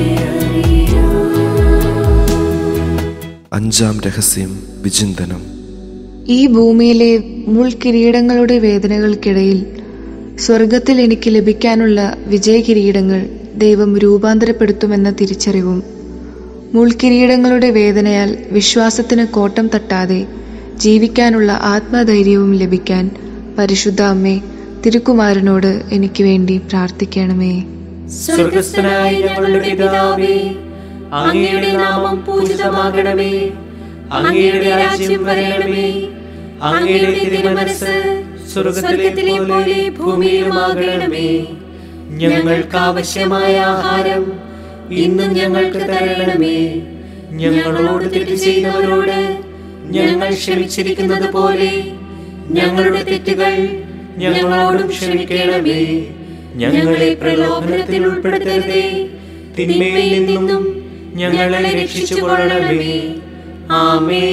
അറിയാം
അഞ്ചാം രഹസ്യം വിചിന്തനം
ഈ ഭൂമിയിലെ മുൾക്കിരീടങ്ങളുടെ വേദനകൾക്കിടയിൽ സ്വർഗത്തിൽ എനിക്ക് ലഭിക്കാനുള്ള വിജയകിരീടങ്ങൾ ദൈവം രൂപാന്തരപ്പെടുത്തുമെന്ന തിരിച്ചറിവും മുൾക്കിരീടങ്ങളുടെ വേദനയാൽ വിശ്വാസത്തിന് കോട്ടം തട്ടാതെ ജീവിക്കാനുള്ള ആത്മധൈര്യവും ലഭിക്കാൻ പരിശുദ്ധ അമ്മേ തിരുക്കുമാരനോട് എനിക്ക് വേണ്ടി പ്രാർത്ഥിക്കണമേ
സ്വർഗസ്ഥനായ ഞങ്ങളുടെ പിതാവേ അങ്ങയുടെ നാമം പൂജിതമാകണമേ അങ്ങയുടെ രാജ്യം വരണമേ അങ്ങയുടെ തിരുമനസ് സ്വർഗത്തിലെ പോലെ ഭൂമിയിലുമാകണമേ ഞങ്ങൾക്ക് ആവശ്യമായ ആഹാരം ഇന്നും ഞങ്ങൾക്ക് തരണമേ ഞങ്ങളോട് തെറ്റ് ചെയ്യുന്നവരോട് ഞങ്ങൾ ക്ഷമിച്ചിരിക്കുന്നത് പോലെ ഞങ്ങളുടെ തെറ്റുകൾ ഞങ്ങളോടും ക്ഷമിക്കണമേ ഞങ്ങളെ പ്രലോഭനത്തിൽ ഉൾപ്പെടുത്തരുതേ തിന്മയിൽ നിന്നും ഞങ്ങളെ രക്ഷിച്ചുകൊള്ളണമേ ആമേ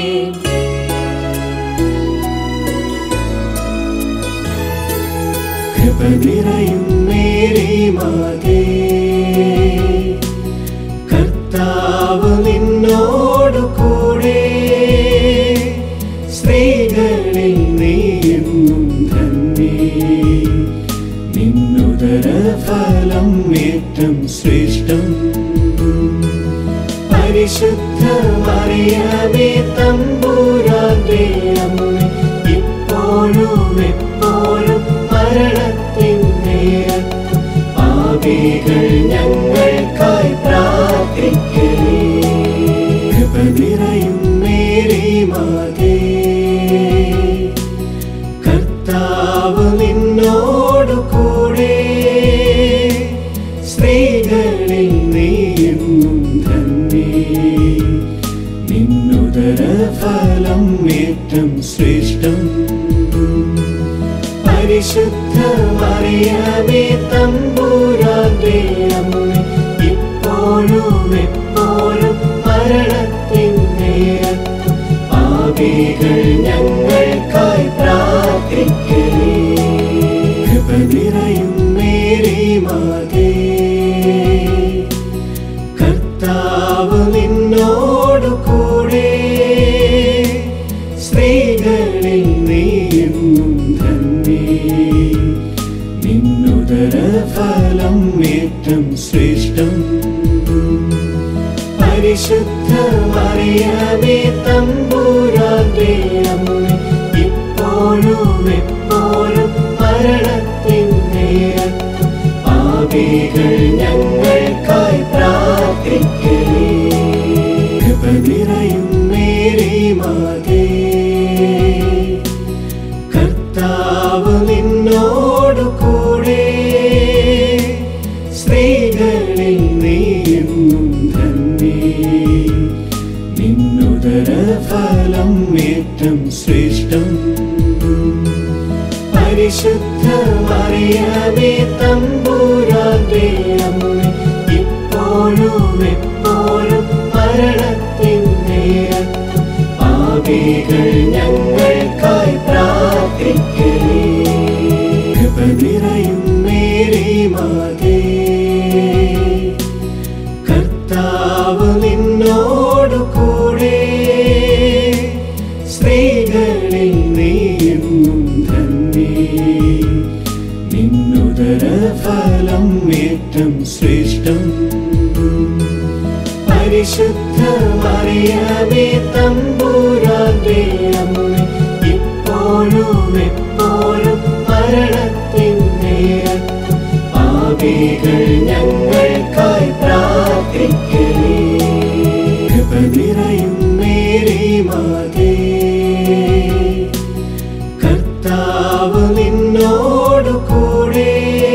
കൃപ നിറയും മേരി മാതേ കർത്താവ് നിന്നോടു കൂടെ സ്ത്രീകളിൽ നീയെന്നും ധന്യേ നിന്നുദര ഫലം ഏറ്റം ശ്രേഷ്ഠം പരിശുദ്ധ മറിയമേ തമ്പൂരാന്റെ അമ്മ ഇപ്പോഴും എപ്പോഴും മരണത്തിൻ നേരത്തും പാപികൾ ഞങ്ങൾക്കായി പ്രാർത്ഥിക്കേ കൃപ നിറയും മേരി മാതേ കർത്താവ് നിന്നോടു കൂടെ സ്ത്രീകളിൽ നീയെന്നും ധന്യേ നിന്നുദര ഫലം ഏറ്റം ശ്രേഷ്ഠം പരിശുദ്ധ മറിയമേ തമ്പൂരാന്റെ അമ്മ ഇപ്പോഴും എപ്പോഴും മരണത്തിൻ നേരത്തും പാപികൾ ഞങ്ങൾക്കായി പ്രാർത്ഥിക്കേ കൃപ നിറയും മേരി മാതേ കർത്താവ് നിന്നോടു കൂടെ സ്ത്രീകളിൽ നീയെന്നും ധന്യേ നിന്നുദര ഫലം ഏറ്റം ശ്രേഷ്ഠം പരിശുദ്ധ മറിയമേ തമ്പൂരാന്റെ അമ്മ ഇപ്പോഴും എപ്പോഴും മരണത്തിൻ നേരത്തും പാപികൾ ഞങ്ങൾക്കായി പ്രാർത്ഥിക്കേ കൃപ നിറയും മേരി മാതേ കർത്താവ് നിന്നോടു കൂടെ സ്ത്രീകളിൽ നീയെന്നും ധന്യേ നിന്നുദര ഫലം ഏറ്റം ശ്രേഷ്ഠം പരിശുദ്ധ മറിയമേ തമ്പൂരാന്റെ അമ്മ ഇപ്പോഴും എപ്പോഴും മരണത്തിൻ നേരത്തും പാപികൾ ഞങ്ങൾക്കായി പ്രാർത്ഥിക്കേ കൃപ നിറയും മേരി മാതേ കർത്താവ് നിന്നോടു കൂടെ സ്ത്രീകളിൽ നീയെന്നും ധന്യേ നിന്നുദര ഫലം ഏറ്റം ശ്രേഷ്ഠം പരിശുദ്ധ മറിയമേ തമ്പൂരാന്റെ അമ്മ ഇപ്പോഴും എപ്പോഴും മരണത്തിൻ നേരത്തും പാപികൾ ഞങ്ങൾക്കായി പ്രാർത്ഥിക്കേ കൃപ നിറയും മേരി മാതേ കർത്താവ് നിന്നോടു കൂടെ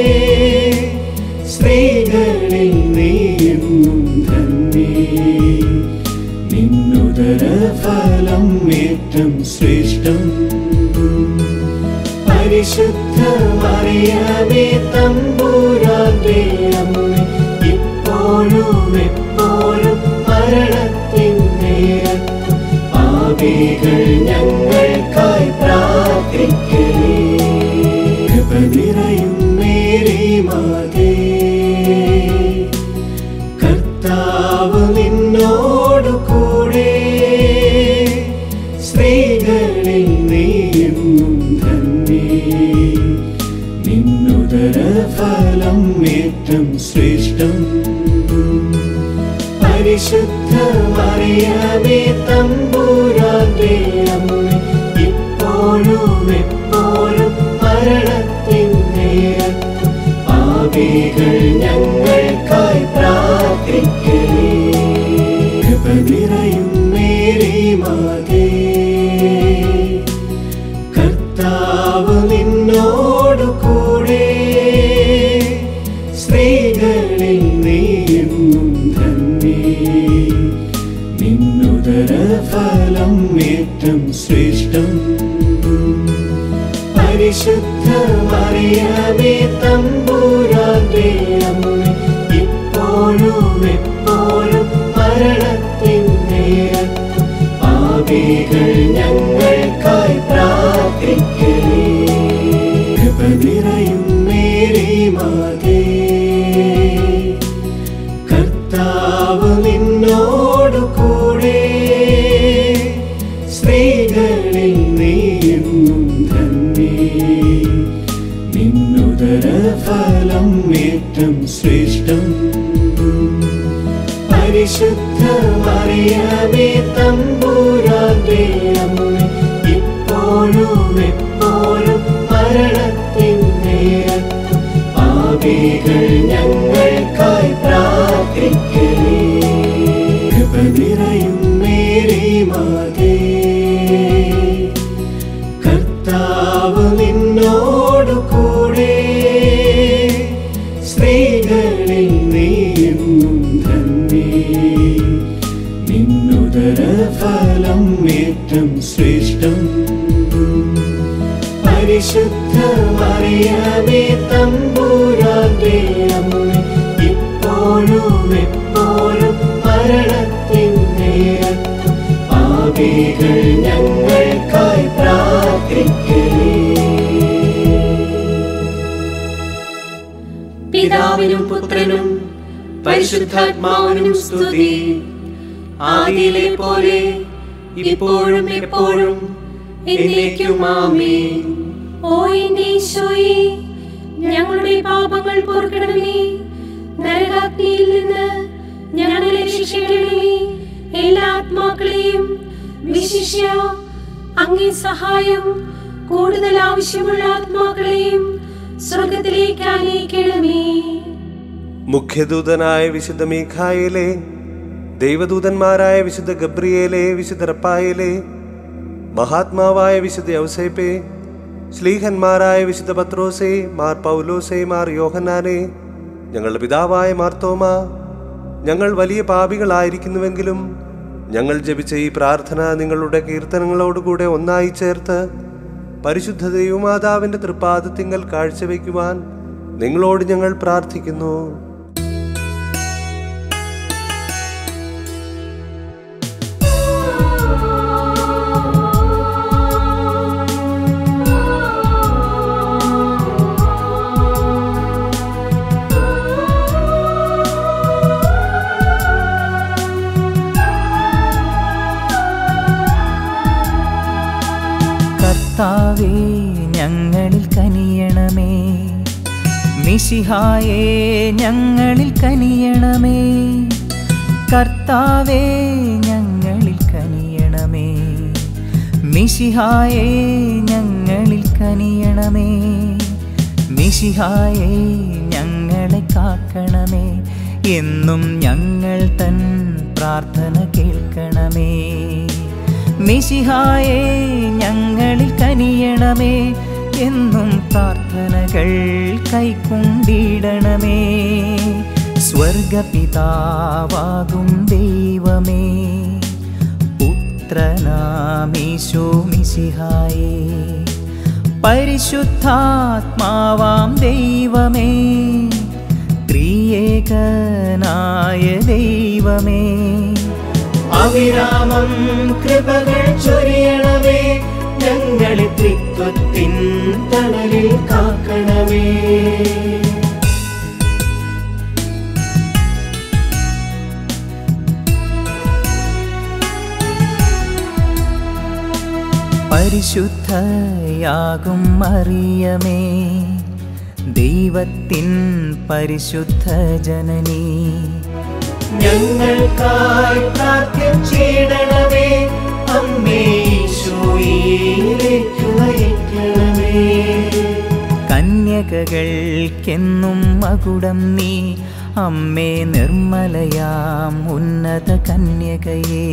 സ്ത്രീകളിൽ നീയെന്നും ധന്യേ നിന്നുദര ഫലം ഏറ്റം ശ്രേഷ്ഠം പരിശുദ്ധ മറിയമേ തമ്പൂരാന്റെ അമ്മ ഇപ്പോഴും എപ്പോഴും മരണത്തിൻ നേരത്തും പാപികൾ ഞങ്ങൾക്കായി പ്രാർത്ഥിക്കേ കൃപ നിറയും മേരി മാതേ കർത്താവ് നിന്നോടു കൂടെ സ്ത്രീകളിൽ നീയെന്നും ധന്യേ നിന്നുദര ഫലം ഏറ്റം ശ്രേഷ്ഠം പരിശുദ്ധ മറിയമേ തമ്പൂരാന്റെ അമ്മ ഇപ്പോഴും എപ്പോഴും മരണത്തിൻ നേരത്തും പാപികൾ ഞങ്ങൾക്കായി പ്രാർത്ഥിക്കേ മറിയമേ തമ്പുരാന്റെ അമ്മ ഇപ്പോഴും എപ്പോഴും മരണത്തിൻ നേരത്തും പാപികൾ ഞങ്ങൾക്കായി പ്രാർത്ഥിക്കേ കൃപ നിറയും മേരി മാതേ കർത്താവ് നിന്നോടു കൂടെ സ്ത്രീകളിൽ നീയെന്നും ധന്യേ നിന്നുദര ഫലം ഏറ്റം ശ്രേഷ്ഠം പരിശുദ്ധ മറിയമേ തമ്പുരാന്റെ അമ്മ ഇപ്പോഴും എപ്പോഴും മരണത്തിൻ നേരത്തും പാപികൾ ഞങ്ങൾക്കായി പ്രാർത്ഥിക്കേ കൃപ നിറയും മേരി മാതേ കർത്താവ് നിന്നോടു കൂടെ സ്ത്രീകളിൽ നീയെന്നും ധന്യേ നിന്നുദര ഫലം ഏറ്റം ശ്രേഷ്ഠം പരിശുദ്ധ മറിയമേ തമ്പുരാന്റെ അമ്മ ഇപ്പോഴും എപ്പോഴും മരണത്തിൻ നേരത്തും പാപികൾ ഞങ്ങൾക്കായി പ്രാർത്ഥിക്കേ
പിതാവിനും പുത്രനും പരിശുദ്ധാത്മാവിനും സ്തുതി ആദിയിലെ പോലെ ഇപ്പോഴും എപ്പോഴും എന്നേക്കും ആമേൻ
ഓ എന്റെ ഈശോയെ ഞങ്ങളുടെ പാപങ്ങൾ പൊറുക്കണമേ നരകാഗ്നിയിൽ നിന്ന് ഞങ്ങളെ രക്ഷിക്കണമേ എല്ലാ ആത്മാക്കളെയും വിശിഷ്യ അങ്ങേ സഹായം കൂടുതൽ ആവശ്യമുള്ള ആത്മാക്കളെയും സ്വർഗത്തിലേക്ക് അനയിക്കണമേ
മുഖ്യദൂതനായ വിശുദ്ധ മീഖായിലെ ദൈവദൂതന്മാരായ വിശുദ്ധ ഗബ്രിയേലെ വിശുദ്ധ റപ്പായിലെ മഹാത്മാവായ വിശുദ്ധ യൗസേപ്പെ ശ്ലീഹന്മാരായ വിശുദ്ധ പത്രോസെ മാർ പൗലോസെ മാർ യോഹന്നാനെ ഞങ്ങളുടെ പിതാവായ മാർത്തോമ ഞങ്ങൾ വലിയ പാപികളായിരിക്കുന്നുവെങ്കിലും ഞങ്ങൾ ജപിച്ച ഈ പ്രാർത്ഥന നിങ്ങളുടെ കീർത്തനങ്ങളോടുകൂടെ ഒന്നായി ചേർത്ത് പരിശുദ്ധ ദൈവമാതാവിൻ്റെ തൃപ്പാദത്തിങ്കൽ കാഴ്ചവെക്കുവാൻ നിങ്ങളോട് ഞങ്ങൾ പ്രാർത്ഥിക്കുന്നു
കർത്താവേ ഞങ്ങളിൽ കനിയണമേ മിശിഹായേ ഞങ്ങളിൽ കനിയണമേ കർത്താവേ ഞങ്ങളിൽ കനിയണമേ മിശിഹായേ ഞങ്ങളിൽ കനിയണമേ മിശിഹായേ ഞങ്ങളെ കാക്കണമേ എന്നും ഞങ്ങൾ തൻ പ്രാർത്ഥന കേൾക്കണമേ മിശിഹായേ ഞങ്ങളിൽ കനിയണമേ എന്നും പ്രാർത്ഥനകൾ കൈക്കൊണ്ടിടണമേ സ്വർഗപിതാവാകും ദൈവമേ പുത്രനാമീശോ മിശിഹായേ പരിശുദ്ധാത്മാവാം ദൈവമേ ത്രിയേകനായ ദൈവമേ
അവിരാമം കൃപകൾ ചൊരിയണമേ ഞങ്ങളെ ത്രിത്വത്തിൻ തണലിൽ കാക്കണമേ
പരിശുദ്ധയാകും മറിയമേ ദൈവത്തിൻ പരിശുദ്ധ ജനനീ
ഞങ്ങൾക്കായി പ്രാർത്ഥിച്ചിടണമേ അമ്മേ ഈശോയിലേക്ക് നയിക്കണമേ
കന്യകകൾക്കെന്നും മകുടം നീ അമ്മേ നിർമ്മലയാം ഉന്നത കന്യകയേ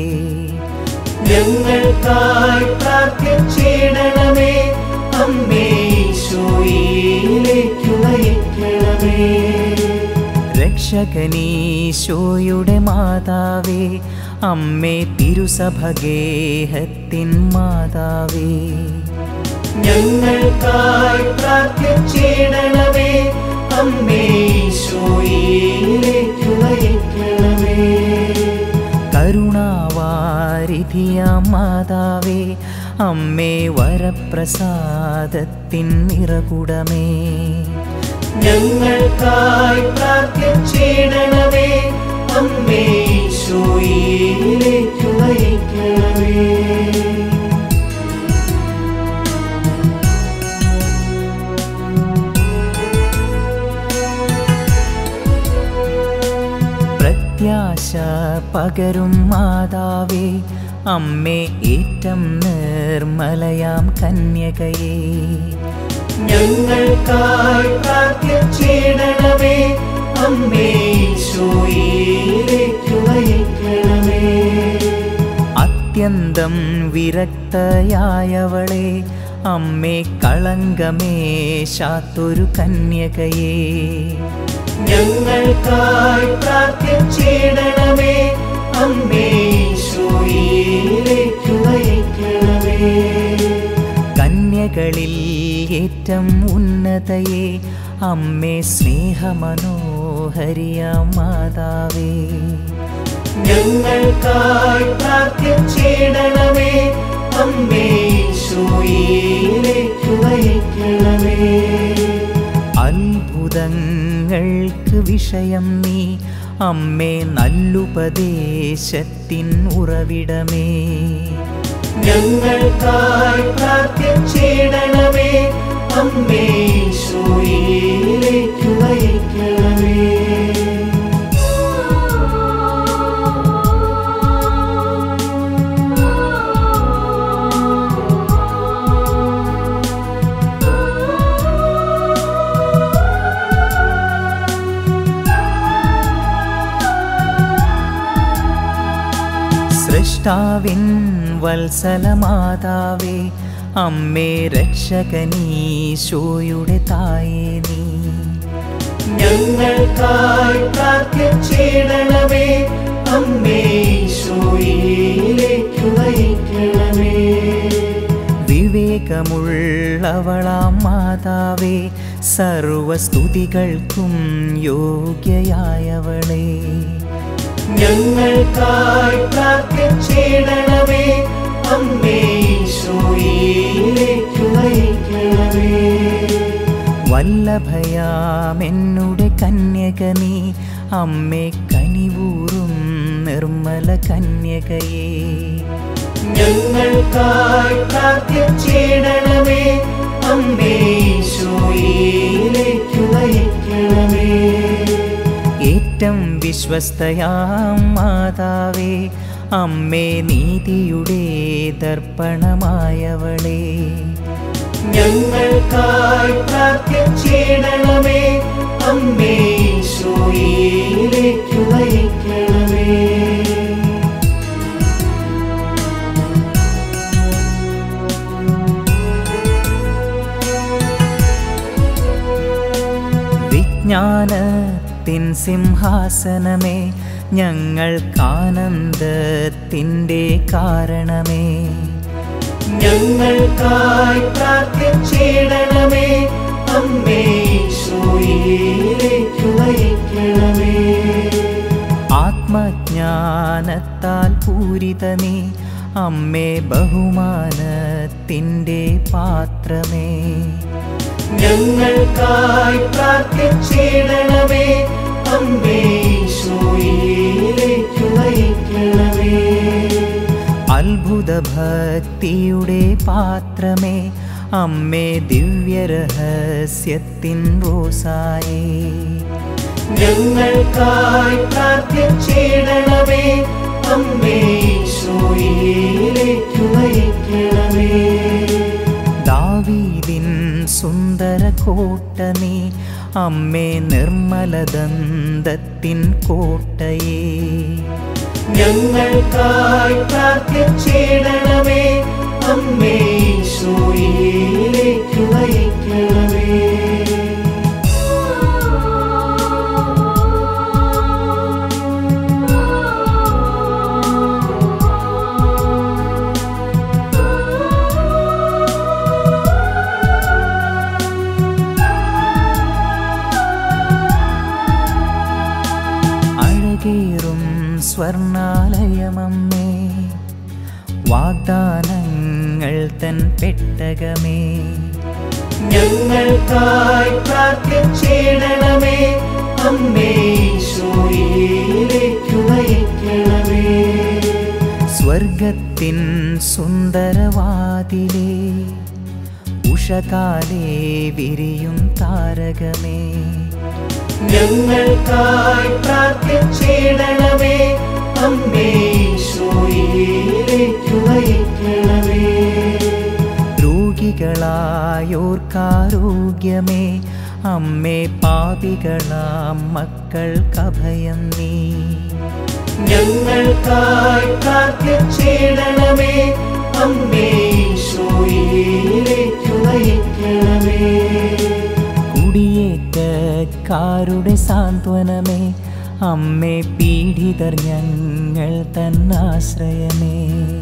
ഞങ്ങൾക്കായി പ്രാർത്ഥിച്ചിടണമേ അമ്മേ ഈശോയിലേക്ക് നയിക്കണമേ
രക്ഷകനീശോയുടെ മാതാവേ അമ്മേ തിരുസഭഗേഹത്തിൻ മാതാവേ
ഞങ്ങൾക്കായി പ്രാർത്ഥിച്ചിടണമേ അമ്മേ ഈശോയിലേക്ക് നയിക്കണമേ
കരുണാവാരിധിയാം മാതാവേ അമ്മേ വരപ്രസാദത്തിൻ നിറകുടമേ
ഞങ്ങൾക്കായി പ്രാർത്ഥിച്ചിടണമേ അമ്മേ ഈശോയിലേക്ക് നയിക്കണമേ
പ്രത്യാശ പകരും മാതാവേ അമ്മേ ഏറ്റം നിർമ്മലയാം കന്യകയേ
ഞങ്ങൾക്കായി പ്രാർത്ഥിച്ചിടണമേ അമ്മേ ഈശോയിലേക്ക് നയിക്കണമേ
അത്യന്തം വിരക്തയായവളെ അമ്മേ കളങ്കമേശാത്തൊരു കന്യകയേ
ഞങ്ങൾക്കായി പ്രാർത്ഥിച്ചിടണമേ അമ്മേ ഈശോയിലേക്ക് നയിക്കണമേ
കന്യകളിൽ ഏറ്റം ഉന്നതയെ അമ്മേ സ്നേഹമനോഹരിയാം മാതാവേ
ഞങ്ങൾക്കായി പ്രാർത്ഥിച്ചിടണമേ അമ്മേ ഈശോയിലേക്ക് നയിക്കണമേ
അത്ഭുതങ്ങൾക്ക് വിഷയം നീ അമ്മേ നല്ലുപദേശത്തിൻ ഉറവിടമേ
ഞങ്ങൾക്കായി പ്രാർത്ഥിച്ചിടണമേ അമ്മേ ഈശോയിലേക്ക് നയിക്കണമേ
സൃഷ്ടാവിൻ വത്സലമാതാവേ അമ്മേ രക്ഷകനീശോയുടെ തായേ നീ
ഞങ്ങൾക്കായി പ്രാർത്ഥിച്ചിടണമേ അമ്മേ ഈശോയിലേക്ക് നയിക്കണമേ
വിവേകമുള്ളവളാം മാതാവേ സർവസ്തുതികൾക്കും യോഗ്യയായവളേ
ഞങ്ങൾക്കായി പ്രാർത്ഥിച്ചിടണമേ അമ്മേ ഈശോയിലേക്ക് നയിക്കണമേ
വല്ലഭയാമെന്നുടെ കന്യക നീ അമ്മേ കനിവൂറും നിർമ്മല കന്യകയേ
ഞങ്ങൾക്കായി പ്രാർത്ഥിച്ചിടണമേ അമ്മേ ഈശോയിലേക്ക് നയിക്കണമേ
ഏറ്റം വിശ്വസ്തയാം മാതാവേ അമ്മേ നീതിയുടെ ദർപ്പണമായവളേ
ഞങ്ങൾക്കായി പ്രാർത്ഥിച്ചിടണമേ അമ്മേ ഈശോയിലേക്ക് നയിക്കണമേ
വിജ്ഞാനത്തിൻ സിംഹാസനമേ ഞങ്ങൾക്കാനന്ദത്തിൻ്റെ കാരണമേ
ഞങ്ങൾക്കായി പ്രാർത്ഥിച്ചിടണമേ അമ്മേ ഈശോയിലേക്ക് നയിക്കണമേ
ആത്മജ്ഞാനത്താൽ പൂരിത നീ അമ്മേ ബഹുമാനത്തിൻ്റെ പാത്രമേ
ഞങ്ങൾക്കായി പ്രാർത്ഥിച്ചിടണമേ അമ്മേ ഈശോയിലേക്ക് നയിക്കണമേ
അത്ഭുത ഭക്തിയുടെ പാത്രമേ അമ്മേ ദിവ്യരഹസ്യത്തിൻ റോസായേ
ഞങ്ങൾക്കായി പ്രാർത്ഥിച്ചിടണമേ അമ്മേ ഈശോയിലേക്ക് നയിക്കണമേ
ദാവീദിൻ സുന്ദര കോട്ട നീ അമ്മേ നിർമ്മലദന്തത്തിൻ കോട്ടയേ
ഞങ്ങൾക്കായി പ്രാർത്ഥിച്ചിടണമേ അമ്മേ ഈശോയിലേക്ക് നയിക്കണമേ
അഴകേറും സ്വർണാലയമമ്മേ വാഗ്ദാനങ്ങൾ തൻ പെട്ടകമേ
ഞങ്ങൾക്കായി പ്രാർത്ഥിച്ചിടണമേ അമ്മേ ഈശോയിലേക്കു നയിക്കണമേ
സ്വർഗത്തിൻ സുന്ദരവാതിലേ ഉഷകാലേ വിരിയും താരകമേ
ഞങ്ങൾക്കായി പ്രാർത്ഥിച്ചിടണമേ അമ്മേ ഈശോയിലേക്കു നയിക്കണമേ
രോഗികളായോർക്കാരോഗ്യമേ അമ്മേ പാപികളാം മക്കൾക്കഭയം നീ
ഞങ്ങൾക്കായി പ്രാർത്ഥിച്ചിടണമേ അമ്മേ ഈശോയിലേക്കു നയിക്കണമേ
കുടിയേറ്റക്കാരുടെ സാന്ത്വനമേ അമ്മേ പീഡിതർ ഞങ്ങൾ തന്നാശ്രയമേ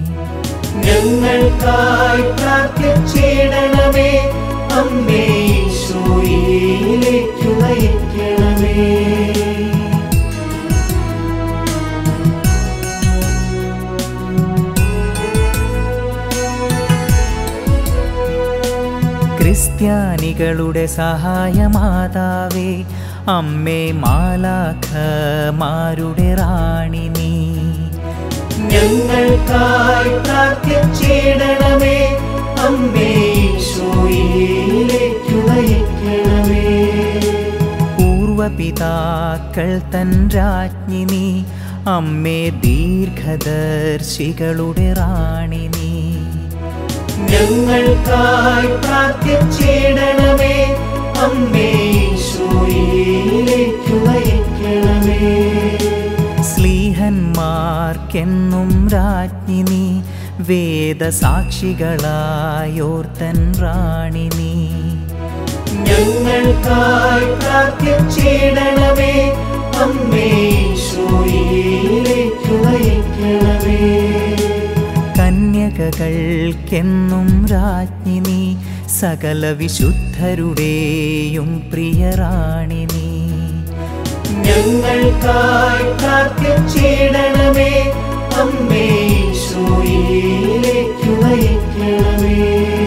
ഞങ്ങൾക്കായി പ്രാർത്ഥിച്ചിടണമേ അമ്മേ ഈശോയിലേക്കു നയിക്കണമേ
ക്രിസ്ത്യാനികളുടെ സഹായമാതാവേ അമ്മേ മാലാഖമാരുടെ റാണി നീ
ഞങ്ങൾക്കായി പ്രാർത്ഥിച്ചിടണമേ അമ്മേ ഈശോയിലേക്കു നയിക്കണമേ
പൂർവപിതാക്കൾ തൻ രാജ്ഞി നീ അമ്മേ ദീർഘദർശികളുടെ റാണി നീ
ഞങ്ങൾക്കായി പ്രാർത്ഥിച്ചിടണമേ അമ്മേ ഈശോയിലേക്കു നയിക്കണമേ
സ്ലീഹന്മാർക്കെന്നും രാജ്ഞി നീ വേദസാക്ഷികളായോർത്തൻ റാണി നീ
ഞങ്ങൾക്കായി പ്രാർത്ഥിച്ചിടണമേ അമ്മേ ഈശോയിലേക്കു നയിക്കണമേ
കന്യകകൾക്കെന്നും രാജ്ഞി നീ സകല വിശുദ്ധരുടെയും പ്രിയറാണി നീ
ഞങ്ങൾക്കായി പ്രാർത്ഥിച്ചിടണമേ അമ്മേ ഈശോയിലേക്കു നയിക്കണമേ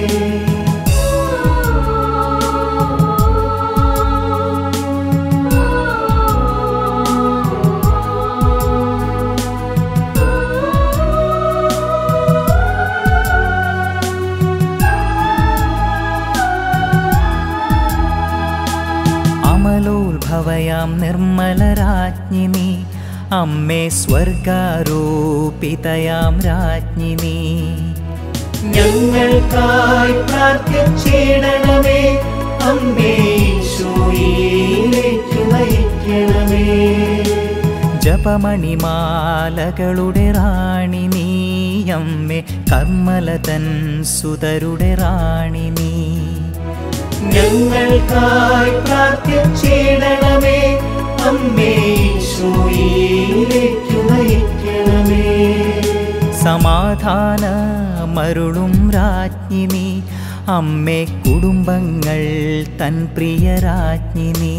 അമലോത്ഭവയാം നിർമ്മലരാജ്ഞി നീ അമ്മേ സ്വർഗാരോപിതയാം രാജ്ഞി നീ
ഞങ്ങൾക്കായി പ്രാർത്ഥിച്ചിടണമേ അമ്മേ ഈശോയിലേക്കു നയിക്കണമേ
ജപമണിമാലകളുടെ റാണി നീ അമ്മേ കർമ്മലതൻ സുതരുടെ റാണി നീ
ഞങ്ങൾക്കായി പ്രാർത്ഥിച്ചിടണമേ അമ്മേ ഈശോയിലേക്കു നയിക്കണമേ
സമാധാന മരുളും രാജ്ഞി നീ അമ്മേ കുടുംബങ്ങൾ തൻ പ്രിയ രാജ്ഞി നീ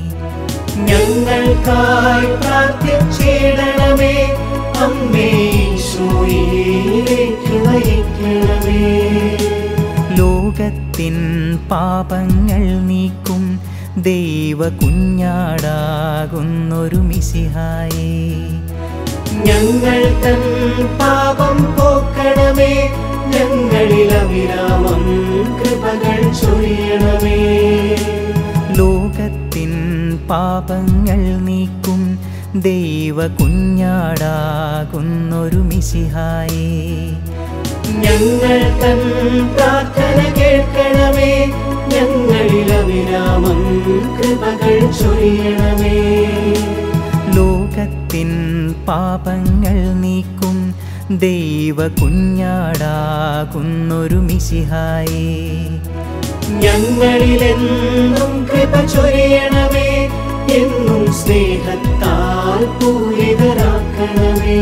ഞങ്ങൾക്കായി പ്രാർത്ഥിച്ചിടണമേ അമ്മേ ഈശോയിലേക്കു നയിക്കണമേ
ലോകത്തിൻ പാപങ്ങൾ നീക്കും ദൈവ കുഞ്ഞാടാകുന്നൊരു മിസിഹായേ
ഞങ്ങൾ തൻ പാപം പോക്കണമേ ഞങ്ങളിൽ അവിരാമം കൃപകൾ ചൊരിയണമേ
ലോകത്തിൻ പാപങ്ങൾ നീക്കും ദൈവ കുഞ്ഞാടാകുന്നൊരു മിസിഹായേ
ഞങ്ങൾ തൻ പ്രാർത്ഥന കേൾക്കണമേ ഞങ്ങളിൽ അവിരാമം കൃപകൾ ചൊരിയണമേ
ലോകത്തിൻ പാപങ്ങൾ നീക്കും ദൈവ കുഞ്ഞാടാകുന്നൊരു മിസിഹായേ
ഞങ്ങളിലെന്നും കൃപ ചൊരിയണമേ എന്നും സ്നേഹത്താൽ പൂരിതരാക്കണമേ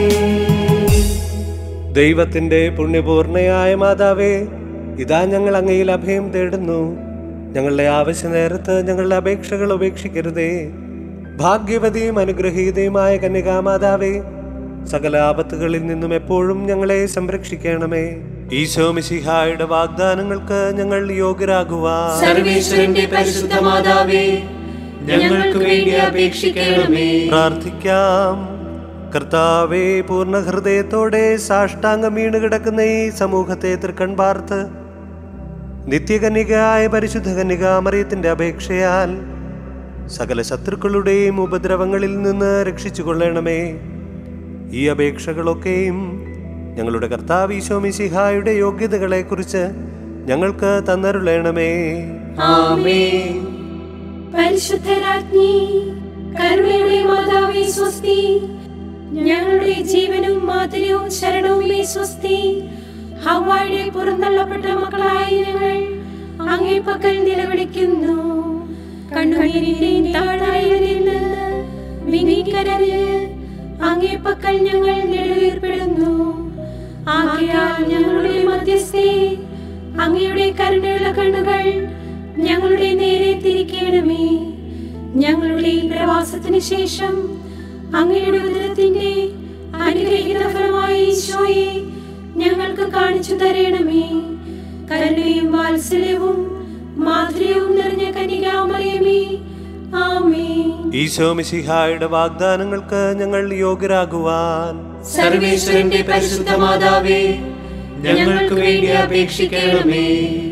ദൈവത്തിന്റെ പുണ്യപൂർണയായ മാതാവേ ഇതാ ഞങ്ങൾ അങ്ങയിൽ അഭയം തേടുന്നു ഞങ്ങളുടെ ആവശ്യ നേരത്ത് ഞങ്ങളുടെ അപേക്ഷകൾ ഉപേക്ഷിക്കരുതേ ഭാഗ്യവതിയും അനുഗ്രഹീതയുമായ കന്യകാമാതാവേ സകല ആപത്തുകളിൽ നിന്നും എപ്പോഴും ഞങ്ങളെ സംരക്ഷിക്കണമേ ഈശോ മിശിഹായുടെ വാഗ്ദാനങ്ങൾക്ക് ഞങ്ങൾ യോഗ്യരാകുവാൻ
സർവേശ്വരന്റെ പരിശുദ്ധ മാതാവേ ഞങ്ങൾക്ക് വേണ്ടി അപേക്ഷിക്കണമേ
പ്രാർത്ഥിക്കാം കർത്താവെ പൂർണ്ണ ഹൃദയത്തോടെ സാഷ്ടാംഗം വീണ് കിടക്കുന്ന ഈ സമൂഹത്തെ തൃക്കൺ പാർത്ത് നിത്യകന്യകയായ പരിശുദ്ധ കന്യകാമറിയത്തിന്റെ അപേക്ഷയാൽ സകല ശത്രുക്കളുടെയും ഉപദ്രവങ്ങളിൽ നിന്ന് രക്ഷിച്ചു കൊള്ളണമേ ഈ അപേക്ഷകളൊക്കെയും ഞങ്ങളുടെ കർത്താവ് ഈശോമിസിഹായുടെ യോഗ്യതകളെക്കുറിച്ച് ഞങ്ങൾക്ക് തന്നരുളണമേ
ആമേൻ
പരിശുദ്ധരാജ്ഞി കരുണയുടെ മാതാവേ സ്വസ്തി ഞങ്ങളുടെ ജീവനും മാതിരിയും ശരണവുമേ സ്വസ്തി ഹവായുടെ പുറന്തള്ളപ്പെട്ട മക്കളായ ഞങ്ങൾ അങ്ങേ പക്കൽ നിലവിളിക്കുന്നു കണ്ണുനീരിന്റെയും താഴ്വരയിൽ നിന്ന് വിനീകരഞ്ഞ് അങ്ങേ പക്കൽ ഞങ്ങൾ നെടുവീർപ്പെടുന്നു ആകയാൽ ഞങ്ങളുടെ മധ്യസ്ഥേ അങ്ങയുടെ കരുണയുള്ള കണ്ണുകൾ ഞങ്ങളുടെ നേരെ തിരിക്കണമേ ഞങ്ങളുടെ ഈ പ്രവാസത്തിന് ശേഷം അങ്ങയുടെ ഉദരത്തിന്റെ അനുഗ്രഹീത ഫലമായ ഈശോയെ ഞങ്ങൾക്ക് കാണിച്ചു തരണമേ കരുണയും വാത്സല്യവും മാധുര്യവും നിറഞ്ഞ കനികാമറിയമേ ആമേ
ഈശോ മിശിഹായുടെ വാഗ്ദാനങ്ങൾക്ക് ഞങ്ങൾ യോഗ്യരാകുവാൻ
സർവേശ്വരന്റെ പരിശുദ്ധ മാതാവേ ഞങ്ങൾക്ക് വേണ്ടി അപേക്ഷിക്കണമേ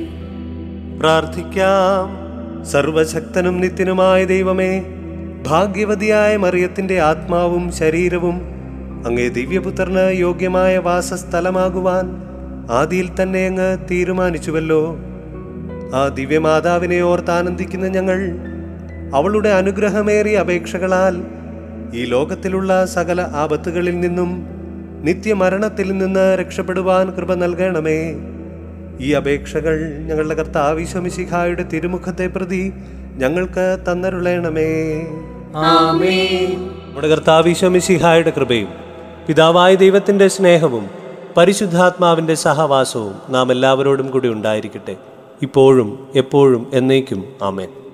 പ്രാർത്ഥിക്കാം സർവശക്തനും നിത്യനുമായ ദൈവമേ ഭാഗ്യവതിയായ മറിയത്തിന്റെ ആത്മാവും ശരീരവും അങ്ങേ ദിവ്യപുത്രന് യോഗ്യമായ വാസസ്ഥലമാകുവാൻ ആദിയിൽ തന്നെ അങ്ങ് തീരുമാനിച്ചുവല്ലോ ആ ദിവ്യമാതാവിനെ ഓർത്താനന്ദിക്കുന്ന ഞങ്ങൾ അവളുടെ അനുഗ്രഹമേറിയ അപേക്ഷകളാൽ ഈ ലോകത്തിലുള്ള സകല ആപത്തുകളിൽ നിന്നും നിത്യമരണത്തിൽ നിന്ന് രക്ഷപ്പെടുവാൻ കൃപ നൽകണമേ ഈ അപേക്ഷകൾ ഞങ്ങളുടെ കർത്താവിശ്വമിശിഖായുടെ തിരുമുഖത്തെ പ്രതി ഞങ്ങൾക്ക് തന്നരുളയണമേ
ആമേൻ
നമ്മുടെ കർത്താവിശ്വമിശിഹായുടെ കൃപയും പിതാവായ ദൈവത്തിന്റെ സ്നേഹവും പരിശുദ്ധാത്മാവിന്റെ സഹവാസവും നാം എല്ലാവരോടും കൂടി ഉണ്ടായിരിക്കട്ടെ ഇപ്പോഴും എപ്പോഴും എന്നേക്കും ആമേൻ